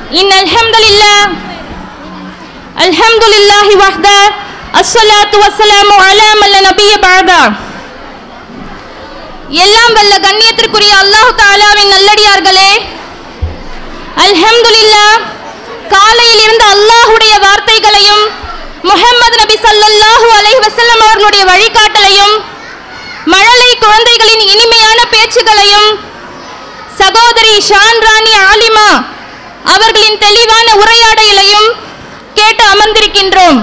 إن الحمد لله الحمد لله وحده الصلاة والسلام على من لا نبي بعده எல்லாம் வல்ல கண்ணியத்திற்குரிய அல்லாஹ் தாலாவின் நல்லடியார்களே அல்ஹம்துலில்லா காலையில் இருந்த அல்லாஹுடைய வார்த்தைகளையும் முஹம்மது நபி ஸல்லல்லாஹு அலைஹி வஸல்லம் அவர்களுடைய வழிகாட்டலையும் மழலை குழந்தைகளின் இனிமையான பேச்சுகளையும் சகோதரி ஷான் ராணி ஆலிமா அவர்களின் தெளிவான உரையாடலையும் கேட்டு அமர்ந்திருக்கின்றோம்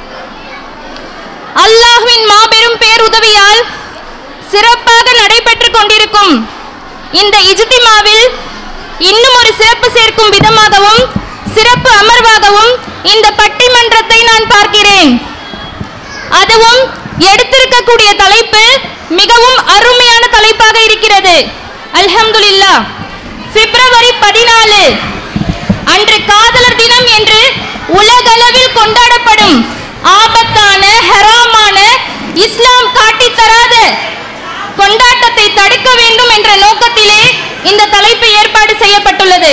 அல்லாஹ்வின் மாபெரும் பேருதவியால் சிறப்பாக நடைபெற்றுக் கொண்டிருக்கும் இந்த இஜ்திமாவில் இன்னும் ஒரு சிறப்பு சேர்க்கும் விதமாகவும் சிறப்பு அமர்வாகவும் இந்த பட்டிமன்றத்தை நான் பார்க்கிறேன் அதுவும் எடுத்திருக்கக்கூடிய தலைப்பு மிகவும் அருமையான தலைப்பாக இருக்கிறது அல்ஹம்துலில்லா பிப்ரவரி பதினாலு அன்று காதலர் தினம் என்று உலகளவில் கொண்டாடப்படும் ஆபத்தான ஹராமான இஸ்லாம் காட்டித் தராத கொண்டாட்டத்தை தடுக்க வேண்டும் என்ற நோக்கத்திலே இந்த தலைப்பு ஏற்பாடு செய்யப்பட்டுள்ளது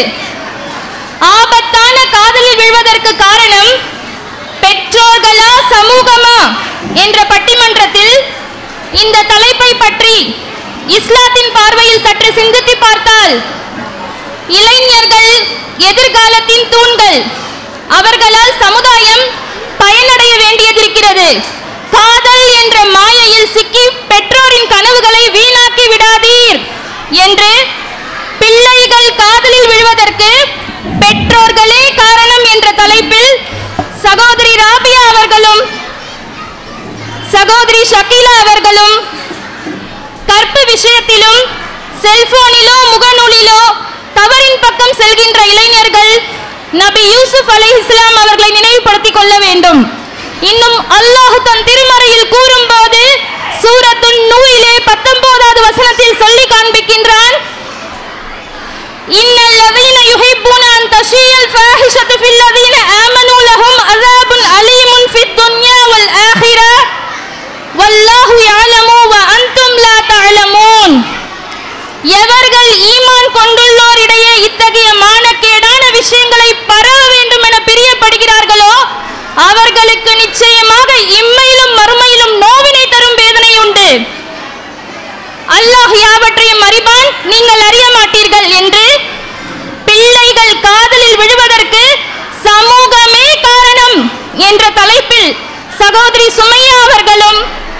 ஆபத்தான காதலில் விழுவதற்கு காரணம் பெற்றோர்களா சமூகமா என்ற பட்டிமன்றத்தில் இந்த தலைப்பை பற்றி இஸ்லாத்தின் பார்வையில் சற்று சிந்தித்து பார்த்தால் இளைஞர்கள் எதிர்காலத்தின் தூண்கள் அவர்களால் சமுதாயம் பயனடைய வேண்டியதிருக்கிறது காதல் என்ற மாயையில் சிக்கி பெற்றோரின் கனவுகளை வீணாக்கி விடாதீர் என்று பிள்ளைகள் காதலில் விழுவதற்கு பெற்றோர்களே காரணம் என்ற தலைப்பில் சகோதரி ராபியா அவர்களும் சகோதரி ஷக்கீலா அவர்களும் கற்பு விஷயத்திலும் செல்போனிலோ முகநூலிலோ தவறின் பக்கம் செல்கின்ற இளைஞர்கள் நபி யூசுப் அலைஹிஸ்ஸலாம் அவர்களை நினைவுபடுத்திக் கொள்ள வேண்டும் இன்னும் அல்லாஹ் தன் திருமறையில் கூறும்போது சூரத்துன் நூயிலே பத்தொன்பதாவது வசனத்தில் சொல்லி காண்பிக்கின்றான் இன்னல் லதீன யுஹிப்பூன அன் தஷீயல் ஃபாஹிஷத்து ஃபில் லதீன ஆமனூ லஹும் அஸாபுன் அலீமுன் ஃபித் துன்யா வல் ஆখিরা வல்லாஹு யஅலமு வ அன்தும் லா தஅலமூன் எவர்கள் ஈமான் கொண்டுள்ளோரிடையே இத்தகைய மானக்கேடான விஷயங்களை பரவ வேண்டும் என பிரியப்படுகிறார்களோ அவர்களுக்கு நிச்சயமாக இம்மையிலும் மறுமையிலும் நோவினை தரும் வேதனை உண்டு அல்லாஹ் யாவற்றையும் அறிவான் நீங்கள் அறிய மாட்டீர்கள் என்று பிள்ளைகள் காதலில் விழுவதற்கு சமூகமே காரணம் என்ற தலைப்பில் சகோதரி சுமையா அவர்களும்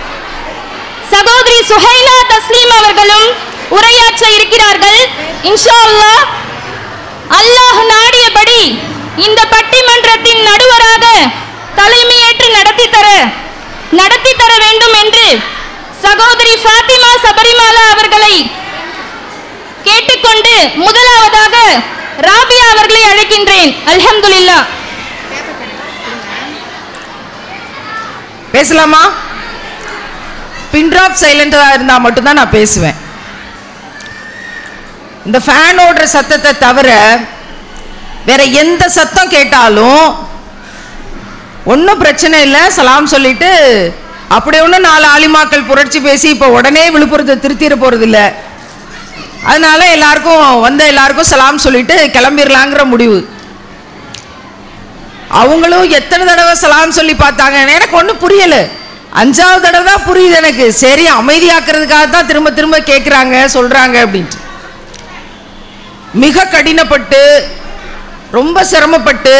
சகோதரி சுஹைலா தஸ்லீம் அவர்களும் உரையாற்ற இருக்கிறார்கள் இன்ஷா அல்லாஹ் அல்லாஹ் நாடியபடி இந்த பட்டிமன்றத்தின் நடுவராக தலைமையேற்று நடத்தி தர நடத்தி தர வேண்டும் என்று சகோதரி ஃபாத்திமா சபரிமாலா அவர்களை கேட்டுக்கொண்டு முதலாவதாக ராபியா அவர்களை அழைக்கின்றேன் அல்ஹம்துலில்லாஹ் பேசலாமா பின் ட்ராப் சைலண்டாக இருந்தால் மட்டும்தான் நான் பேசுவேன் இந்த ஃபேன் ஓடுற சத்தத்தை தவிர வேற எந்த சத்தம் கேட்டாலும் ஒன்றும் பிரச்சனை இல்லை சலாம் சொல்லிட்டு அப்படி ஒன்றும் நாலு ஆலிமாக்கள் புரட்சி பேசி இப்போ உடனே விழுப்புரத்தை திருத்திட போகிறது இல்லை அதனால எல்லாருக்கும் வந்த எல்லாருக்கும் சலாம் சொல்லிட்டு கிளம்பிடலாங்கிற முடிவு அவங்களும் எத்தனை தடவை சலாம் சொல்லி பார்த்தாங்க எனக்கு ஒன்றும் புரியல அஞ்சாவது தடவை தான் புரியுது எனக்கு சரி அமைதியாக்குறதுக்காக தான் திரும்ப திரும்ப கேட்குறாங்க சொல்கிறாங்க அப்படின்ட்டு மிக கடினப்பட்டு ரொம்ப சிரமப்பட்டு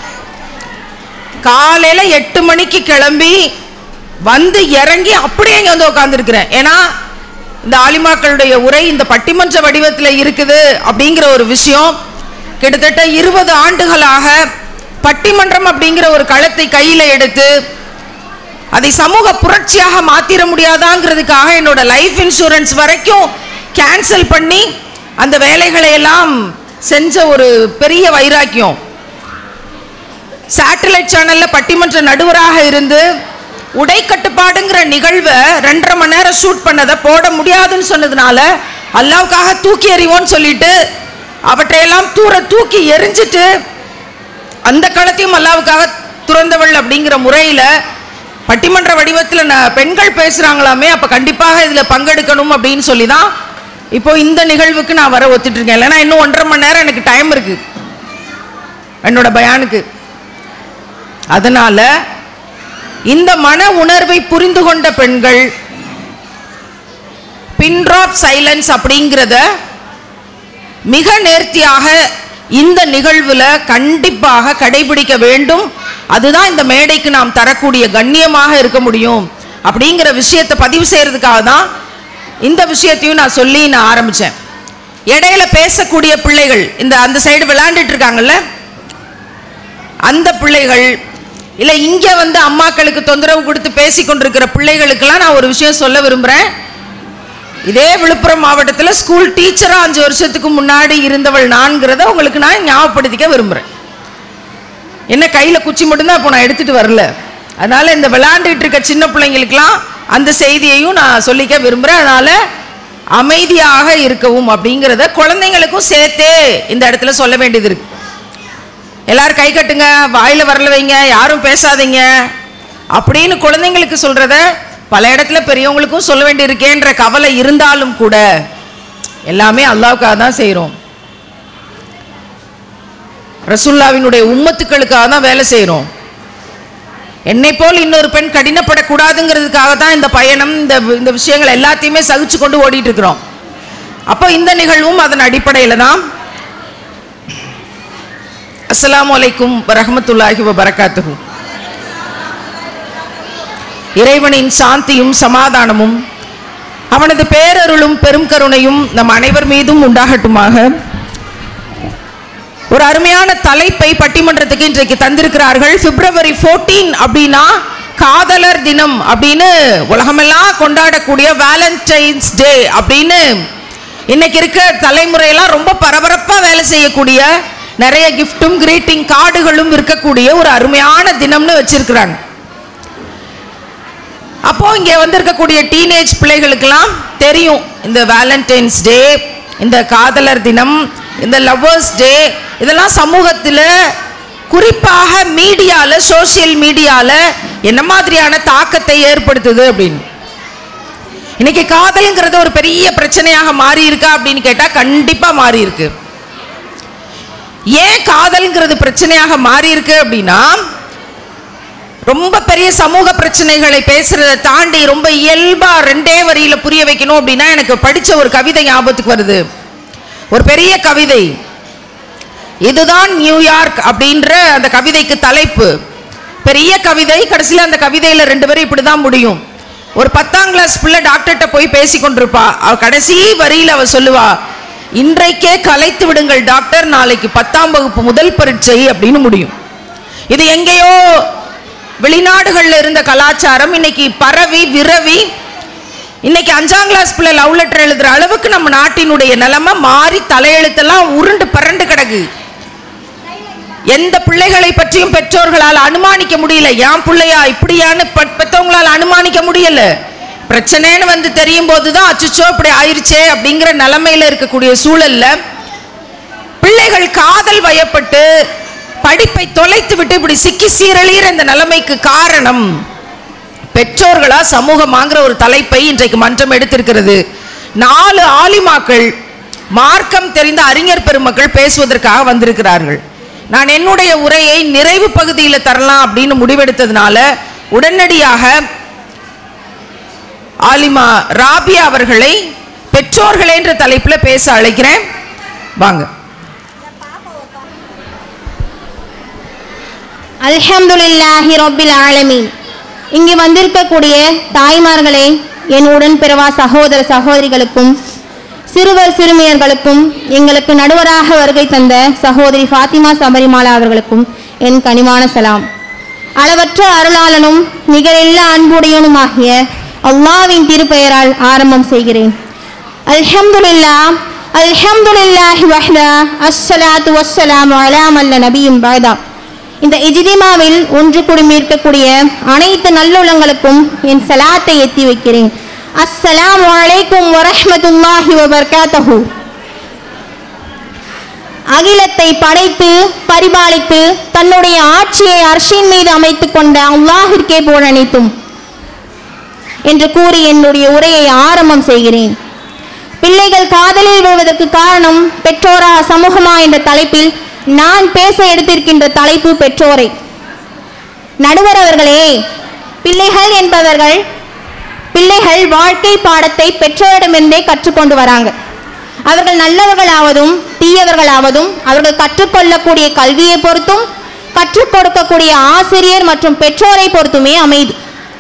காலையில் எட்டு மணிக்கு கிளம்பி வந்து இறங்கி அப்படியே இங்கே வந்து உட்காந்துருக்கிறேன் ஏன்னா இந்த ஆலிமாக்களுடைய உரை இந்த பட்டிமன்ற வடிவத்தில் இருக்குது அப்படிங்கிற ஒரு விஷயம் கிட்டத்தட்ட இருபது ஆண்டுகளாக பட்டிமன்றம் அப்படிங்கிற ஒரு களத்தை கையில் எடுத்து அதை சமூக புரட்சியாக மாத்திர முடியாதாங்கிறதுக்காக என்னோட லைஃப் இன்சூரன்ஸ் வரைக்கும் கேன்சல் பண்ணி அந்த வேலைகளை எல்லாம் செஞ்ச ஒரு பெரிய வைராக்கியம் சேட்டலைட் சேனல்ல பட்டிமன்ற நடுவராக இருந்து உடை கட்டுப்பாடுங்கிற நிகழ்வை ரெண்டரை மணி நேரம் ஷூட் பண்ணதை போட முடியாதுன்னு சொன்னதுனால அல்லாவுக்காக தூக்கி எறிவோன்னு சொல்லிட்டு அவற்றையெல்லாம் தூர தூக்கி எரிஞ்சிட்டு அந்த களத்தையும் அல்லாவுக்காக துறந்தவள் அப்படிங்கிற முறையில் பட்டிமன்ற வடிவத்தில் நான் பெண்கள் பேசுகிறாங்களாமே அப்போ கண்டிப்பாக இதில் பங்கெடுக்கணும் அப்படின்னு சொல்லி தான் இப்போ இந்த நிகழ்வுக்கு நான் வர ஒத்துட்டு இருக்கேன் இல்லைன்னா இன்னும் ஒன்றரை மணி நேரம் எனக்கு டைம் இருக்குது என்னோட பயானுக்கு அதனால இந்த மன உணர்வை புரிந்து கொண்ட பெண்கள் பின்ட்ராப் சைலன்ஸ் அப்படிங்கிறத மிக நேர்த்தியாக இந்த நிகழ்வுல கண்டிப்பாக கடைபிடிக்க வேண்டும் அதுதான் இந்த மேடைக்கு நாம் தரக்கூடிய கண்ணியமாக இருக்க முடியும் அப்படிங்கிற விஷயத்தை பதிவு செய்யறதுக்காக தான் இந்த விஷயத்தையும் நான் சொல்லி நான் ஆரம்பிச்சேன் இடையில பேசக்கூடிய பிள்ளைகள் இந்த அந்த சைடு விளையாண்டுட்டு இருக்காங்கல்ல அந்த பிள்ளைகள் இல்லை இங்கே வந்து அம்மாக்களுக்கு தொந்தரவு கொடுத்து பேசி கொண்டிருக்கிற பிள்ளைகளுக்கெல்லாம் நான் ஒரு விஷயம் சொல்ல விரும்புகிறேன் இதே விழுப்புரம் மாவட்டத்தில் ஸ்கூல் டீச்சராக அஞ்சு வருஷத்துக்கு முன்னாடி இருந்தவள் நான்கிறத உங்களுக்கு நான் ஞாபகப்படுத்திக்க விரும்புகிறேன் என்ன கையில் குச்சி மட்டும்தான் இப்போ நான் எடுத்துகிட்டு வரல அதனால் இந்த விளையாண்டுட்டு இருக்க சின்ன பிள்ளைங்களுக்கெல்லாம் அந்த செய்தியையும் நான் சொல்லிக்க விரும்புகிறேன் அதனால் அமைதியாக இருக்கவும் அப்படிங்கிறத குழந்தைங்களுக்கும் சேர்த்தே இந்த இடத்துல சொல்ல வேண்டியது இருக்கு எல்லாரும் கை கட்டுங்க வாயில வரல வைங்க யாரும் பேசாதீங்க அப்படின்னு குழந்தைங்களுக்கு சொல்றத பல இடத்துல பெரியவங்களுக்கும் சொல்ல வேண்டியிருக்கேன்ற கவலை இருந்தாலும் கூட எல்லாமே அல்லாவுக்காக தான் செய்கிறோம் ரசுல்லாவினுடைய உம்மத்துக்களுக்காக தான் வேலை செய்கிறோம் என்னை போல் இன்னொரு பெண் கடினப்படக்கூடாதுங்கிறதுக்காக தான் இந்த பயணம் இந்த இந்த விஷயங்கள் எல்லாத்தையுமே சகிச்சு கொண்டு ஓடிட்டு இருக்கிறோம் அப்போ இந்த நிகழ்வும் அதன் அடிப்படையில் தான் அஸ்ஸலாமு அலைக்கும் வரஹமத்துல்லாஹி வபரகாத்துஹு இறைவனின் சாந்தியும் சமாதானமும் அவனது பேரருளும் பெரும் கருணையும் நம் அனைவர் மீதும் உண்டாகட்டுமாக ஒரு அருமையான தலைப்பை பட்டிமன்றத்துக்கு இன்றைக்கு தந்திருக்கிறார்கள் பிப்ரவரி 14 அப்படின்னா காதலர் தினம் அப்படின்னு உலகமெல்லாம் கொண்டாடக்கூடிய வேலண்டைன்ஸ் டே அப்படின்னு இன்னைக்கு இருக்க தலைமுறையெல்லாம் ரொம்ப பரபரப்பாக வேலை செய்யக்கூடிய நிறைய கிஃப்ட்டும் கிரீட்டிங் கார்டுகளும் இருக்கக்கூடிய ஒரு அருமையான தினம்னு வச்சிருக்கிறாங்க அப்போ இங்க வந்திருக்கக்கூடிய டீனேஜ் பிள்ளைகளுக்கெல்லாம் தெரியும் இந்த வேலண்டைன்ஸ் டே இந்த காதலர் தினம் இந்த லவ்வர்ஸ் டே இதெல்லாம் சமூகத்தில் குறிப்பாக மீடியால சோஷியல் மீடியால என்ன மாதிரியான தாக்கத்தை ஏற்படுத்துது அப்படின்னு இன்னைக்கு காதல்ங்கிறது ஒரு பெரிய பிரச்சனையாக மாறி இருக்கா அப்படின்னு கேட்டா கண்டிப்பா மாறி இருக்கு ஏன் காதல்ங்கிறது பிரச்சனையாக மாறி இருக்கு அப்படின்னா ரொம்ப பெரிய சமூக பிரச்சனைகளை பேசுறதை தாண்டி ரொம்ப இயல்பா ரெண்டே வரியில புரிய வைக்கணும் அப்படின்னா எனக்கு படிச்ச ஒரு கவிதை ஞாபகத்துக்கு வருது ஒரு பெரிய கவிதை இதுதான் நியூயார்க் அப்படின்ற அந்த கவிதைக்கு தலைப்பு பெரிய கவிதை கடைசியில் அந்த கவிதையில ரெண்டு பேரும் இப்படிதான் முடியும் ஒரு பத்தாம் கிளாஸ் பிள்ளை டாக்டர்கிட்ட போய் பேசி கொண்டிருப்பா அவ கடைசி வரியில அவ சொல்லுவா இன்றைக்கே கலைத்து விடுங்கள் டாக்டர் நாளைக்கு பத்தாம் வகுப்பு முதல் பரீட்சை அப்படின்னு முடியும் இது எங்கேயோ வெளிநாடுகளில் இருந்த கலாச்சாரம் இன்னைக்கு பரவி விரவி இன்னைக்கு அஞ்சாம் கிளாஸ் பிள்ளை லவ் லெட்டர் எழுதுற அளவுக்கு நம்ம நாட்டினுடைய நிலைமை மாறி தலையெழுத்தெல்லாம் உருண்டு பரண்டு கிடக்கு எந்த பிள்ளைகளை பற்றியும் பெற்றோர்களால் அனுமானிக்க முடியல என் பிள்ளையா இப்படியான்னு பெ- பெத்தவங்களால் அனுமானிக்க முடியல பிரச்சனைன்னு வந்து தெரியும் போதுதான் அச்சுச்சோ இப்படி ஆயிருச்சே அப்படிங்கிற நிலைமையில இருக்கக்கூடிய சூழல்ல பிள்ளைகள் காதல் வயப்பட்டு படிப்பை தொலைத்து விட்டு இப்படி சிக்கி சீரழிகிற இந்த நிலைமைக்கு காரணம் பெற்றோர்களா சமூகமாங்கிற ஒரு தலைப்பை இன்றைக்கு மன்றம் எடுத்திருக்கிறது நாலு ஆலிமாக்கள் மார்க்கம் தெரிந்த அறிஞர் பெருமக்கள் பேசுவதற்காக வந்திருக்கிறார்கள் நான் என்னுடைய உரையை நிறைவு பகுதியில் தரலாம் அப்படின்னு முடிவெடுத்ததுனால உடனடியாக ஆலிமா ராபியா அவர்களை பெற்றோர்களே என்ற தலைப்பில் பேச அழைக்கிறேன் வாங்க அல்ஹம்துலில்லாஹி ரப்பில் ஆலமீன் இங்கு வந்திருக்கக்கூடிய தாய்மார்களே என் உடன் பிறவா சகோதர சகோதரிகளுக்கும் சிறுவர் சிறுமியர்களுக்கும் எங்களுக்கு நடுவராக வருகை தந்த சகோதரி ஃபாத்திமா சபரிமாலா அவர்களுக்கும் என் கனிவான சலாம் அளவற்ற அருளாளனும் நிகரில்லா அன்புடையனுமாகிய அல்லாவின் திருப்பெயரால் ஆரம்பம் செய்கிறேன் அல்ஹம்துலில்லா அல்ஹம்துலில்லாஹி வஹ்தா அஸ்ஸலாத்து வஸ்ஸலாமு அலா மல்ல நபியும் பாதா இந்த இஜிதிமாவில் ஒன்று குடுமி இருக்கக்கூடிய அனைத்து நல்லுள்ளங்களுக்கும் என் சலாத்தை எத்தி வைக்கிறேன் அஸ்ஸலாமு அலைக்கும் வரஹ்மத்துல்லாஹி வபர்காத்தஹு அகிலத்தை படைத்து பரிபாலித்து தன்னுடைய ஆட்சியை அர்ஷின் மீது அமைத்துக் கொண்ட அல்லாஹிற்கே போல் அனைத்தும் என்று கூறி என்னுடைய உரையை ஆரம்பம் செய்கிறேன் பிள்ளைகள் காதலில் விழுவதற்கு காரணம் பெற்றோரா சமூகமா என்ற தலைப்பில் நான் பேச எடுத்திருக்கின்ற தலைப்பு பெற்றோரை நடுவர் அவர்களே பிள்ளைகள் என்பவர்கள் பிள்ளைகள் வாழ்க்கை பாடத்தை பெற்றோரிடமிருந்தே கற்றுக்கொண்டு வராங்க அவர்கள் நல்லவர்களாவதும் தீயவர்களாவதும் அவர்கள் கற்றுக்கொள்ளக்கூடிய கல்வியை பொறுத்தும் கற்றுக் கொடுக்கக்கூடிய ஆசிரியர் மற்றும் பெற்றோரை பொறுத்துமே அமைது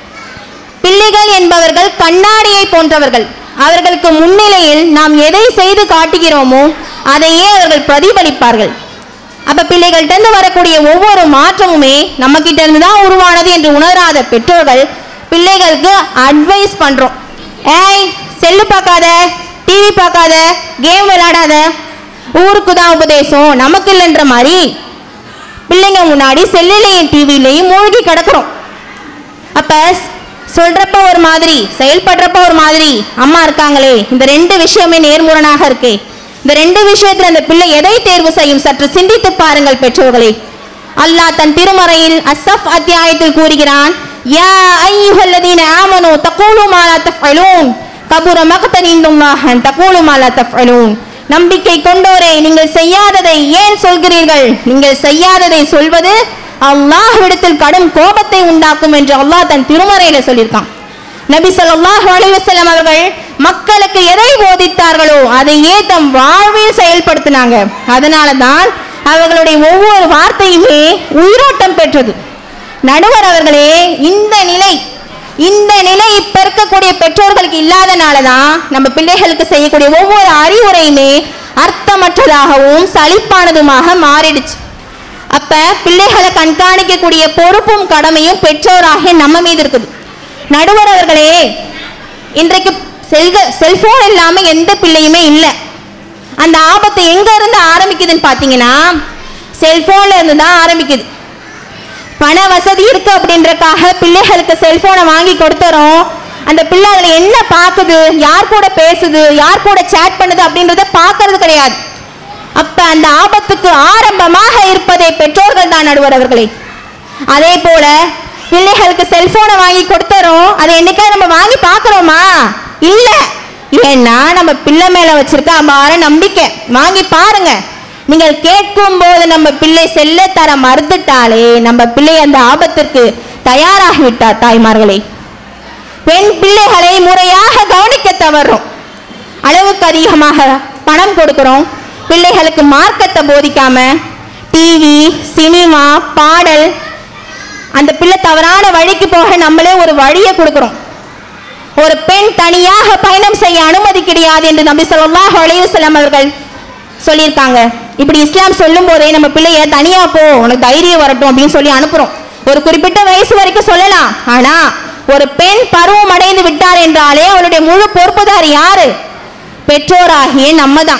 பிள்ளைகள் என்பவர்கள் கண்ணாடியை போன்றவர்கள் அவர்களுக்கு முன்னிலையில் நாம் எதை செய்து காட்டுகிறோமோ அதையே அவர்கள் பிரதிபலிப்பார்கள் அப்ப பிள்ளைகள்ட்ட இருந்து வரக்கூடிய ஒவ்வொரு மாற்றமுமே நம்ம கிட்ட இருந்து தான் உருவானது என்று உணராத பெற்றோர்கள் பிள்ளைகளுக்கு அட்வைஸ் பண்றோம் ஏய் செல்லு பார்க்காத டிவி பார்க்காத கேம் விளையாடாத ஊருக்கு தான் உபதேசம் நமக்கு இல்லைன்ற மாதிரி பிள்ளைங்க முன்னாடி செல்லுலையும் டிவிலையும் மூழ்கி கிடக்குறோம் அப்ப ஸ்- சொல்றப்ப ஒரு மாதிரி செயல்படுறப்ப ஒரு மாதிரி அம்மா இருக்காங்களே இந்த ரெண்டு விஷயமே நேர்முரணாக இருக்கே இந்த ரெண்டு விஷயத்துல அந்த பிள்ளை எதை தேர்வு செய்யும் சற்று சிந்தித்து பாருங்கள் பெற்றோர்களே அல்லாஹ் தன் திருமறையில் அஸ்ஸஃப் அத்தியாயத்தில் கூறுகிறான் யா ஐயுஹல்லதீன ஆமனு தகூலு மா லா தஃஅலூன் கபுர மக்தன் இன்துல்லாஹ் அன் தகூலு மா லா தஃஅலூன் நம்பிக்கை கொண்டோரே நீங்கள் செய்யாததை ஏன் சொல்கிறீர்கள் நீங்கள் செய்யாததை சொல்வது அல்லாஹ்விடத்தில் கடும் கோபத்தை உண்டாக்கும் என்று அல்லாஹ் தன் திருமறையில சொல்லியிருக்கான் நபி ஸல்லல்லாஹு அலைஹி வஸல்லம் அவர்கள் மக்களுக்கு எதை போதித்தார்களோ அதையே தம் வாழ்வில் செயல்படுத்தினாங்க அதனால தான் அவர்களுடைய ஒவ்வொரு வார்த்தையுமே உயிரோட்டம் பெற்றது நடுவர் அவர்களே இந்த நிலை இந்த நிலை இப்ப இருக்கக்கூடிய பெற்றோர்களுக்கு இல்லாதனால தான் நம்ம பிள்ளைகளுக்கு செய்யக்கூடிய ஒவ்வொரு அறிவுரையுமே அர்த்தமற்றதாகவும் சலிப்பானதுமாக மாறிடுச்சு அப்ப பிள்ளைகளை கண்காணிக்கக்கூடிய பொறுப்பும் கடமையும் பெற்றோராகிய நம்ம மீது இருக்குது நடுவர் அவர்களே இன்றைக்கு செல்க செல்போன் இல்லாம எந்த பிள்ளையுமே இல்லை அந்த ஆபத்து எங்க இருந்து ஆரம்பிக்குதுன்னு பாத்தீங்கன்னா செல்போன்ல இருந்து தான் ஆரம்பிக்குது பண வசதி இருக்கு அப்படின்றக்காக பிள்ளைகளுக்கு செல்போனை வாங்கி கொடுத்துறோம் அந்த பிள்ளை அதுல என்ன பார்க்குது யார் கூட பேசுது யார் கூட சேட் பண்ணுது அப்படின்றத பார்க்கறது கிடையாது அப்ப அந்த ஆபத்துக்கு ஆரம்பமாக இருப்பதை பெற்றோர்கள் தான் நடுவர் அவர்களே அதே போல பிள்ளைகளுக்கு செல்போனை வாங்கி கொடுத்துறோம் அதை என்னைக்கா நம்ம வாங்கி பார்க்கறோமா இல்ல ஏன்னா நம்ம பிள்ளை மேல வச்சிருக்க அபார நம்பிக்கை வாங்கி பாருங்க நீங்கள் கேட்கும் போது நம்ம பிள்ளை செல்ல தர மறுத்துட்டாலே நம்ம பிள்ளை அந்த ஆபத்திற்கு தயாராகி விட்டார் தாய்மார்களே பெண் பிள்ளைகளை முறையாக கவனிக்க தவறும் அளவுக்கு அதிகமாக பணம் கொடுக்கிறோம் பிள்ளைகளுக்கு மார்க்கத்தை போதிக்காம டிவி சினிமா பாடல் அந்த பிள்ளை தவறான வழிக்கு போக நம்மளே ஒரு வழியை கொடுக்கிறோம் ஒரு பெண் தனியாக பயணம் செய்ய அனுமதி கிடையாது என்று நபி ஸல்லல்லாஹு அலைஹி வஸல்லம் அவர்கள் சொல்லியிருக்காங்க இப்படி இஸ்லாம் சொல்லும் போதே நம்ம பிள்ளைய தனியா போ உனக்கு தைரியம் வரட்டும் அப்படின்னு சொல்லி அனுப்புறோம் ஒரு குறிப்பிட்ட வயசு வரைக்கும் சொல்லலாம் ஆனா ஒரு பெண் பருவம் அடைந்து விட்டார் என்றாலே அவளுடைய முழு பொறுப்புதார் யாரு பெற்றோராகிய நம்ம தான்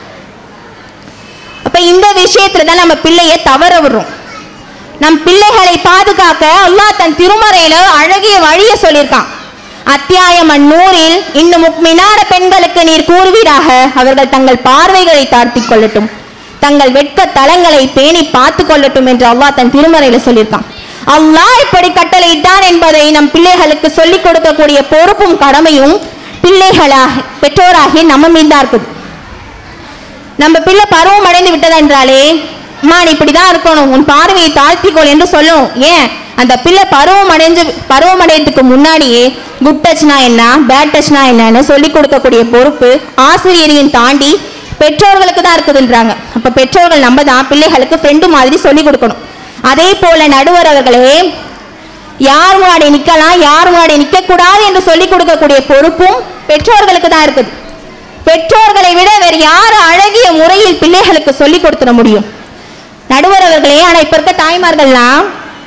அப்ப இந்த விஷயத்துல தான் நம்ம பிள்ளைய தவற விடுறோம் நம் பிள்ளைகளை பாதுகாக்க அல்லாஹ் தன் திருமறையில அழகிய வழியை சொல்லியிருக்கான் அத்தியாயம் அந்நூறில் இன்னும் முக்மினான பெண்களுக்கு நீர் கூறுவீராக அவர்கள் தங்கள் பார்வைகளை தாழ்த்திக் கொள்ளட்டும் தங்கள் வெட்க தலங்களை பேணி பார்த்து கொள்ளட்டும் என்று அல்லாஹ் தன் திருமறையில சொல்லியிருக்கான் அல்லாஹ் இப்படி கட்டளையிட்டான் என்பதை நம் பிள்ளைகளுக்கு சொல்லிக் கொடுக்கக்கூடிய பொறுப்பும் கடமையும் பிள்ளைகளாக பெற்றோராகிய நம்ம மீது இருக்குது நம்ம பிள்ளை பருவம் அடைந்து விட்டதென்றாலே அம்மா நீ இப்படிதான் இருக்கணும் உன் பார்வையை தாழ்த்திக்கொள் என்று சொல்லும் ஏன் அந்த பிள்ளை பருவம் அடைஞ்சு பருவம் அடையறதுக்கு முன்னாடியே குட் டச்னா என்ன பேட் டச்னா என்னன்னு சொல்லி கொடுக்கக்கூடிய பொறுப்பு ஆசிரியரையும் தாண்டி பெற்றோர்களுக்கு தான் இருக்குதுன்றாங்க அப்ப பெற்றோர்கள் நம்ம தான் பிள்ளைகளுக்கு ஃப்ரெண்டு மாதிரி சொல்லி கொடுக்கணும் அதே போல நடுவர் அவர்களே யார் முன்னாடி நிக்கலாம் யார் முன்னாடி நிக்க கூடாது என்று சொல்லி கொடுக்கக்கூடிய பொறுப்பும் பெற்றோர்களுக்கு தான் இருக்குது பெற்றோர்களை விட வேறு யார் அழகிய முறையில் பிள்ளைகளுக்கு சொல்லி கொடுத்துட முடியும் நடுவர் அவர்களே ஆனா இப்ப இருக்க தாய்மார்கள்லாம்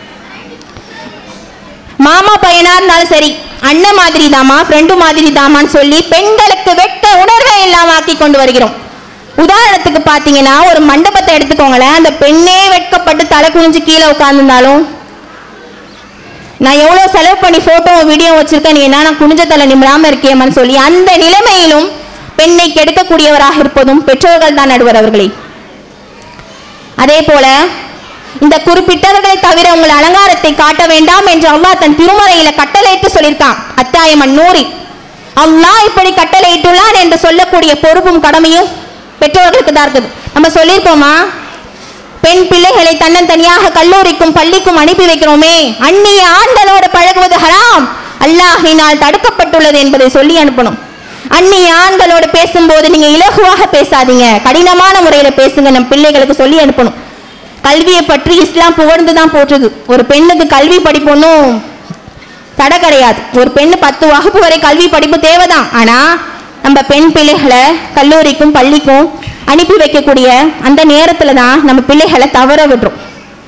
மாமா பையனா இருந்தாலும் சரி அண்ணன் மாதிரி தாமா ஃப்ரெண்டு மாதிரி தாமான்னு சொல்லி பெண்களுக்கு வெட்க உணர்வை இல்லாம ஆக்கி கொண்டு வருகிறோம் உதாரணத்துக்கு பாத்தீங்கன்னா ஒரு மண்டபத்தை எடுத்துக்கோங்களேன் அந்த பெண்ணே வெட்கப்பட்டு தலை குனிஞ்சு கீழே உட்கார்ந்திருந்தாலும் நான் எவ்வளவு செலவு பண்ணி போட்டோ வீடியோ வச்சிருக்கேன் நீ என்ன நான் குனிஞ்ச தலை நிமிராம இருக்கேமான்னு சொல்லி அந்த நிலைமையிலும் பெண்ணை கெடுக்கக்கூடியவராக இருப்பதும் பெற்றோர்கள் தான் நடுவர் அவர்களே அதே போல இந்த குறிப்பிட்டவர்களை தவிர உங்கள் அலங்காரத்தை காட்ட வேண்டாம் என்று அல்லாஹ் தன் திருமறையில கட்டளையிட்டு சொல்லியிருக்கான் அத்தாயம் அந்நூறி அல்லாஹ் இப்படி கட்டளையிட்டுள்ளான் என்று சொல்லக்கூடிய பொறுப்பும் கடமையும் பெற்றோர்களுக்கு தான் இருக்குது நம்ம சொல்லியிருக்கோமா பெண் பிள்ளைகளை தன்னந்தனியாக கல்லூரிக்கும் பள்ளிக்கும் அனுப்பி வைக்கிறோமே அந்நிய ஆண்களோடு பழகுவது ஹராம் அல்லாஹினால் தடுக்கப்பட்டுள்ளது என்பதை சொல்லி அனுப்பணும் அந்நிய ஆண்களோடு பேசும்போது நீங்க இலகுவாக பேசாதீங்க கடினமான முறையில பேசுங்க நம் பிள்ளைகளுக்கு சொல்லி அனுப்பணும் கல்வியை பற்றி இஸ்லாம் புகழ்ந்து தான் போற்றுது ஒரு பெண்ணுக்கு கல்வி படிப்பொன்னும் தடை கிடையாது ஒரு பெண்ணு பத்து வகுப்பு வரை கல்வி படிப்பு தேவைதான் ஆனா நம்ம பெண் பிள்ளைகளை கல்லூரிக்கும் பள்ளிக்கும் அனுப்பி வைக்கக்கூடிய அந்த நேரத்துல தான் நம்ம பிள்ளைகளை தவற விடுறோம்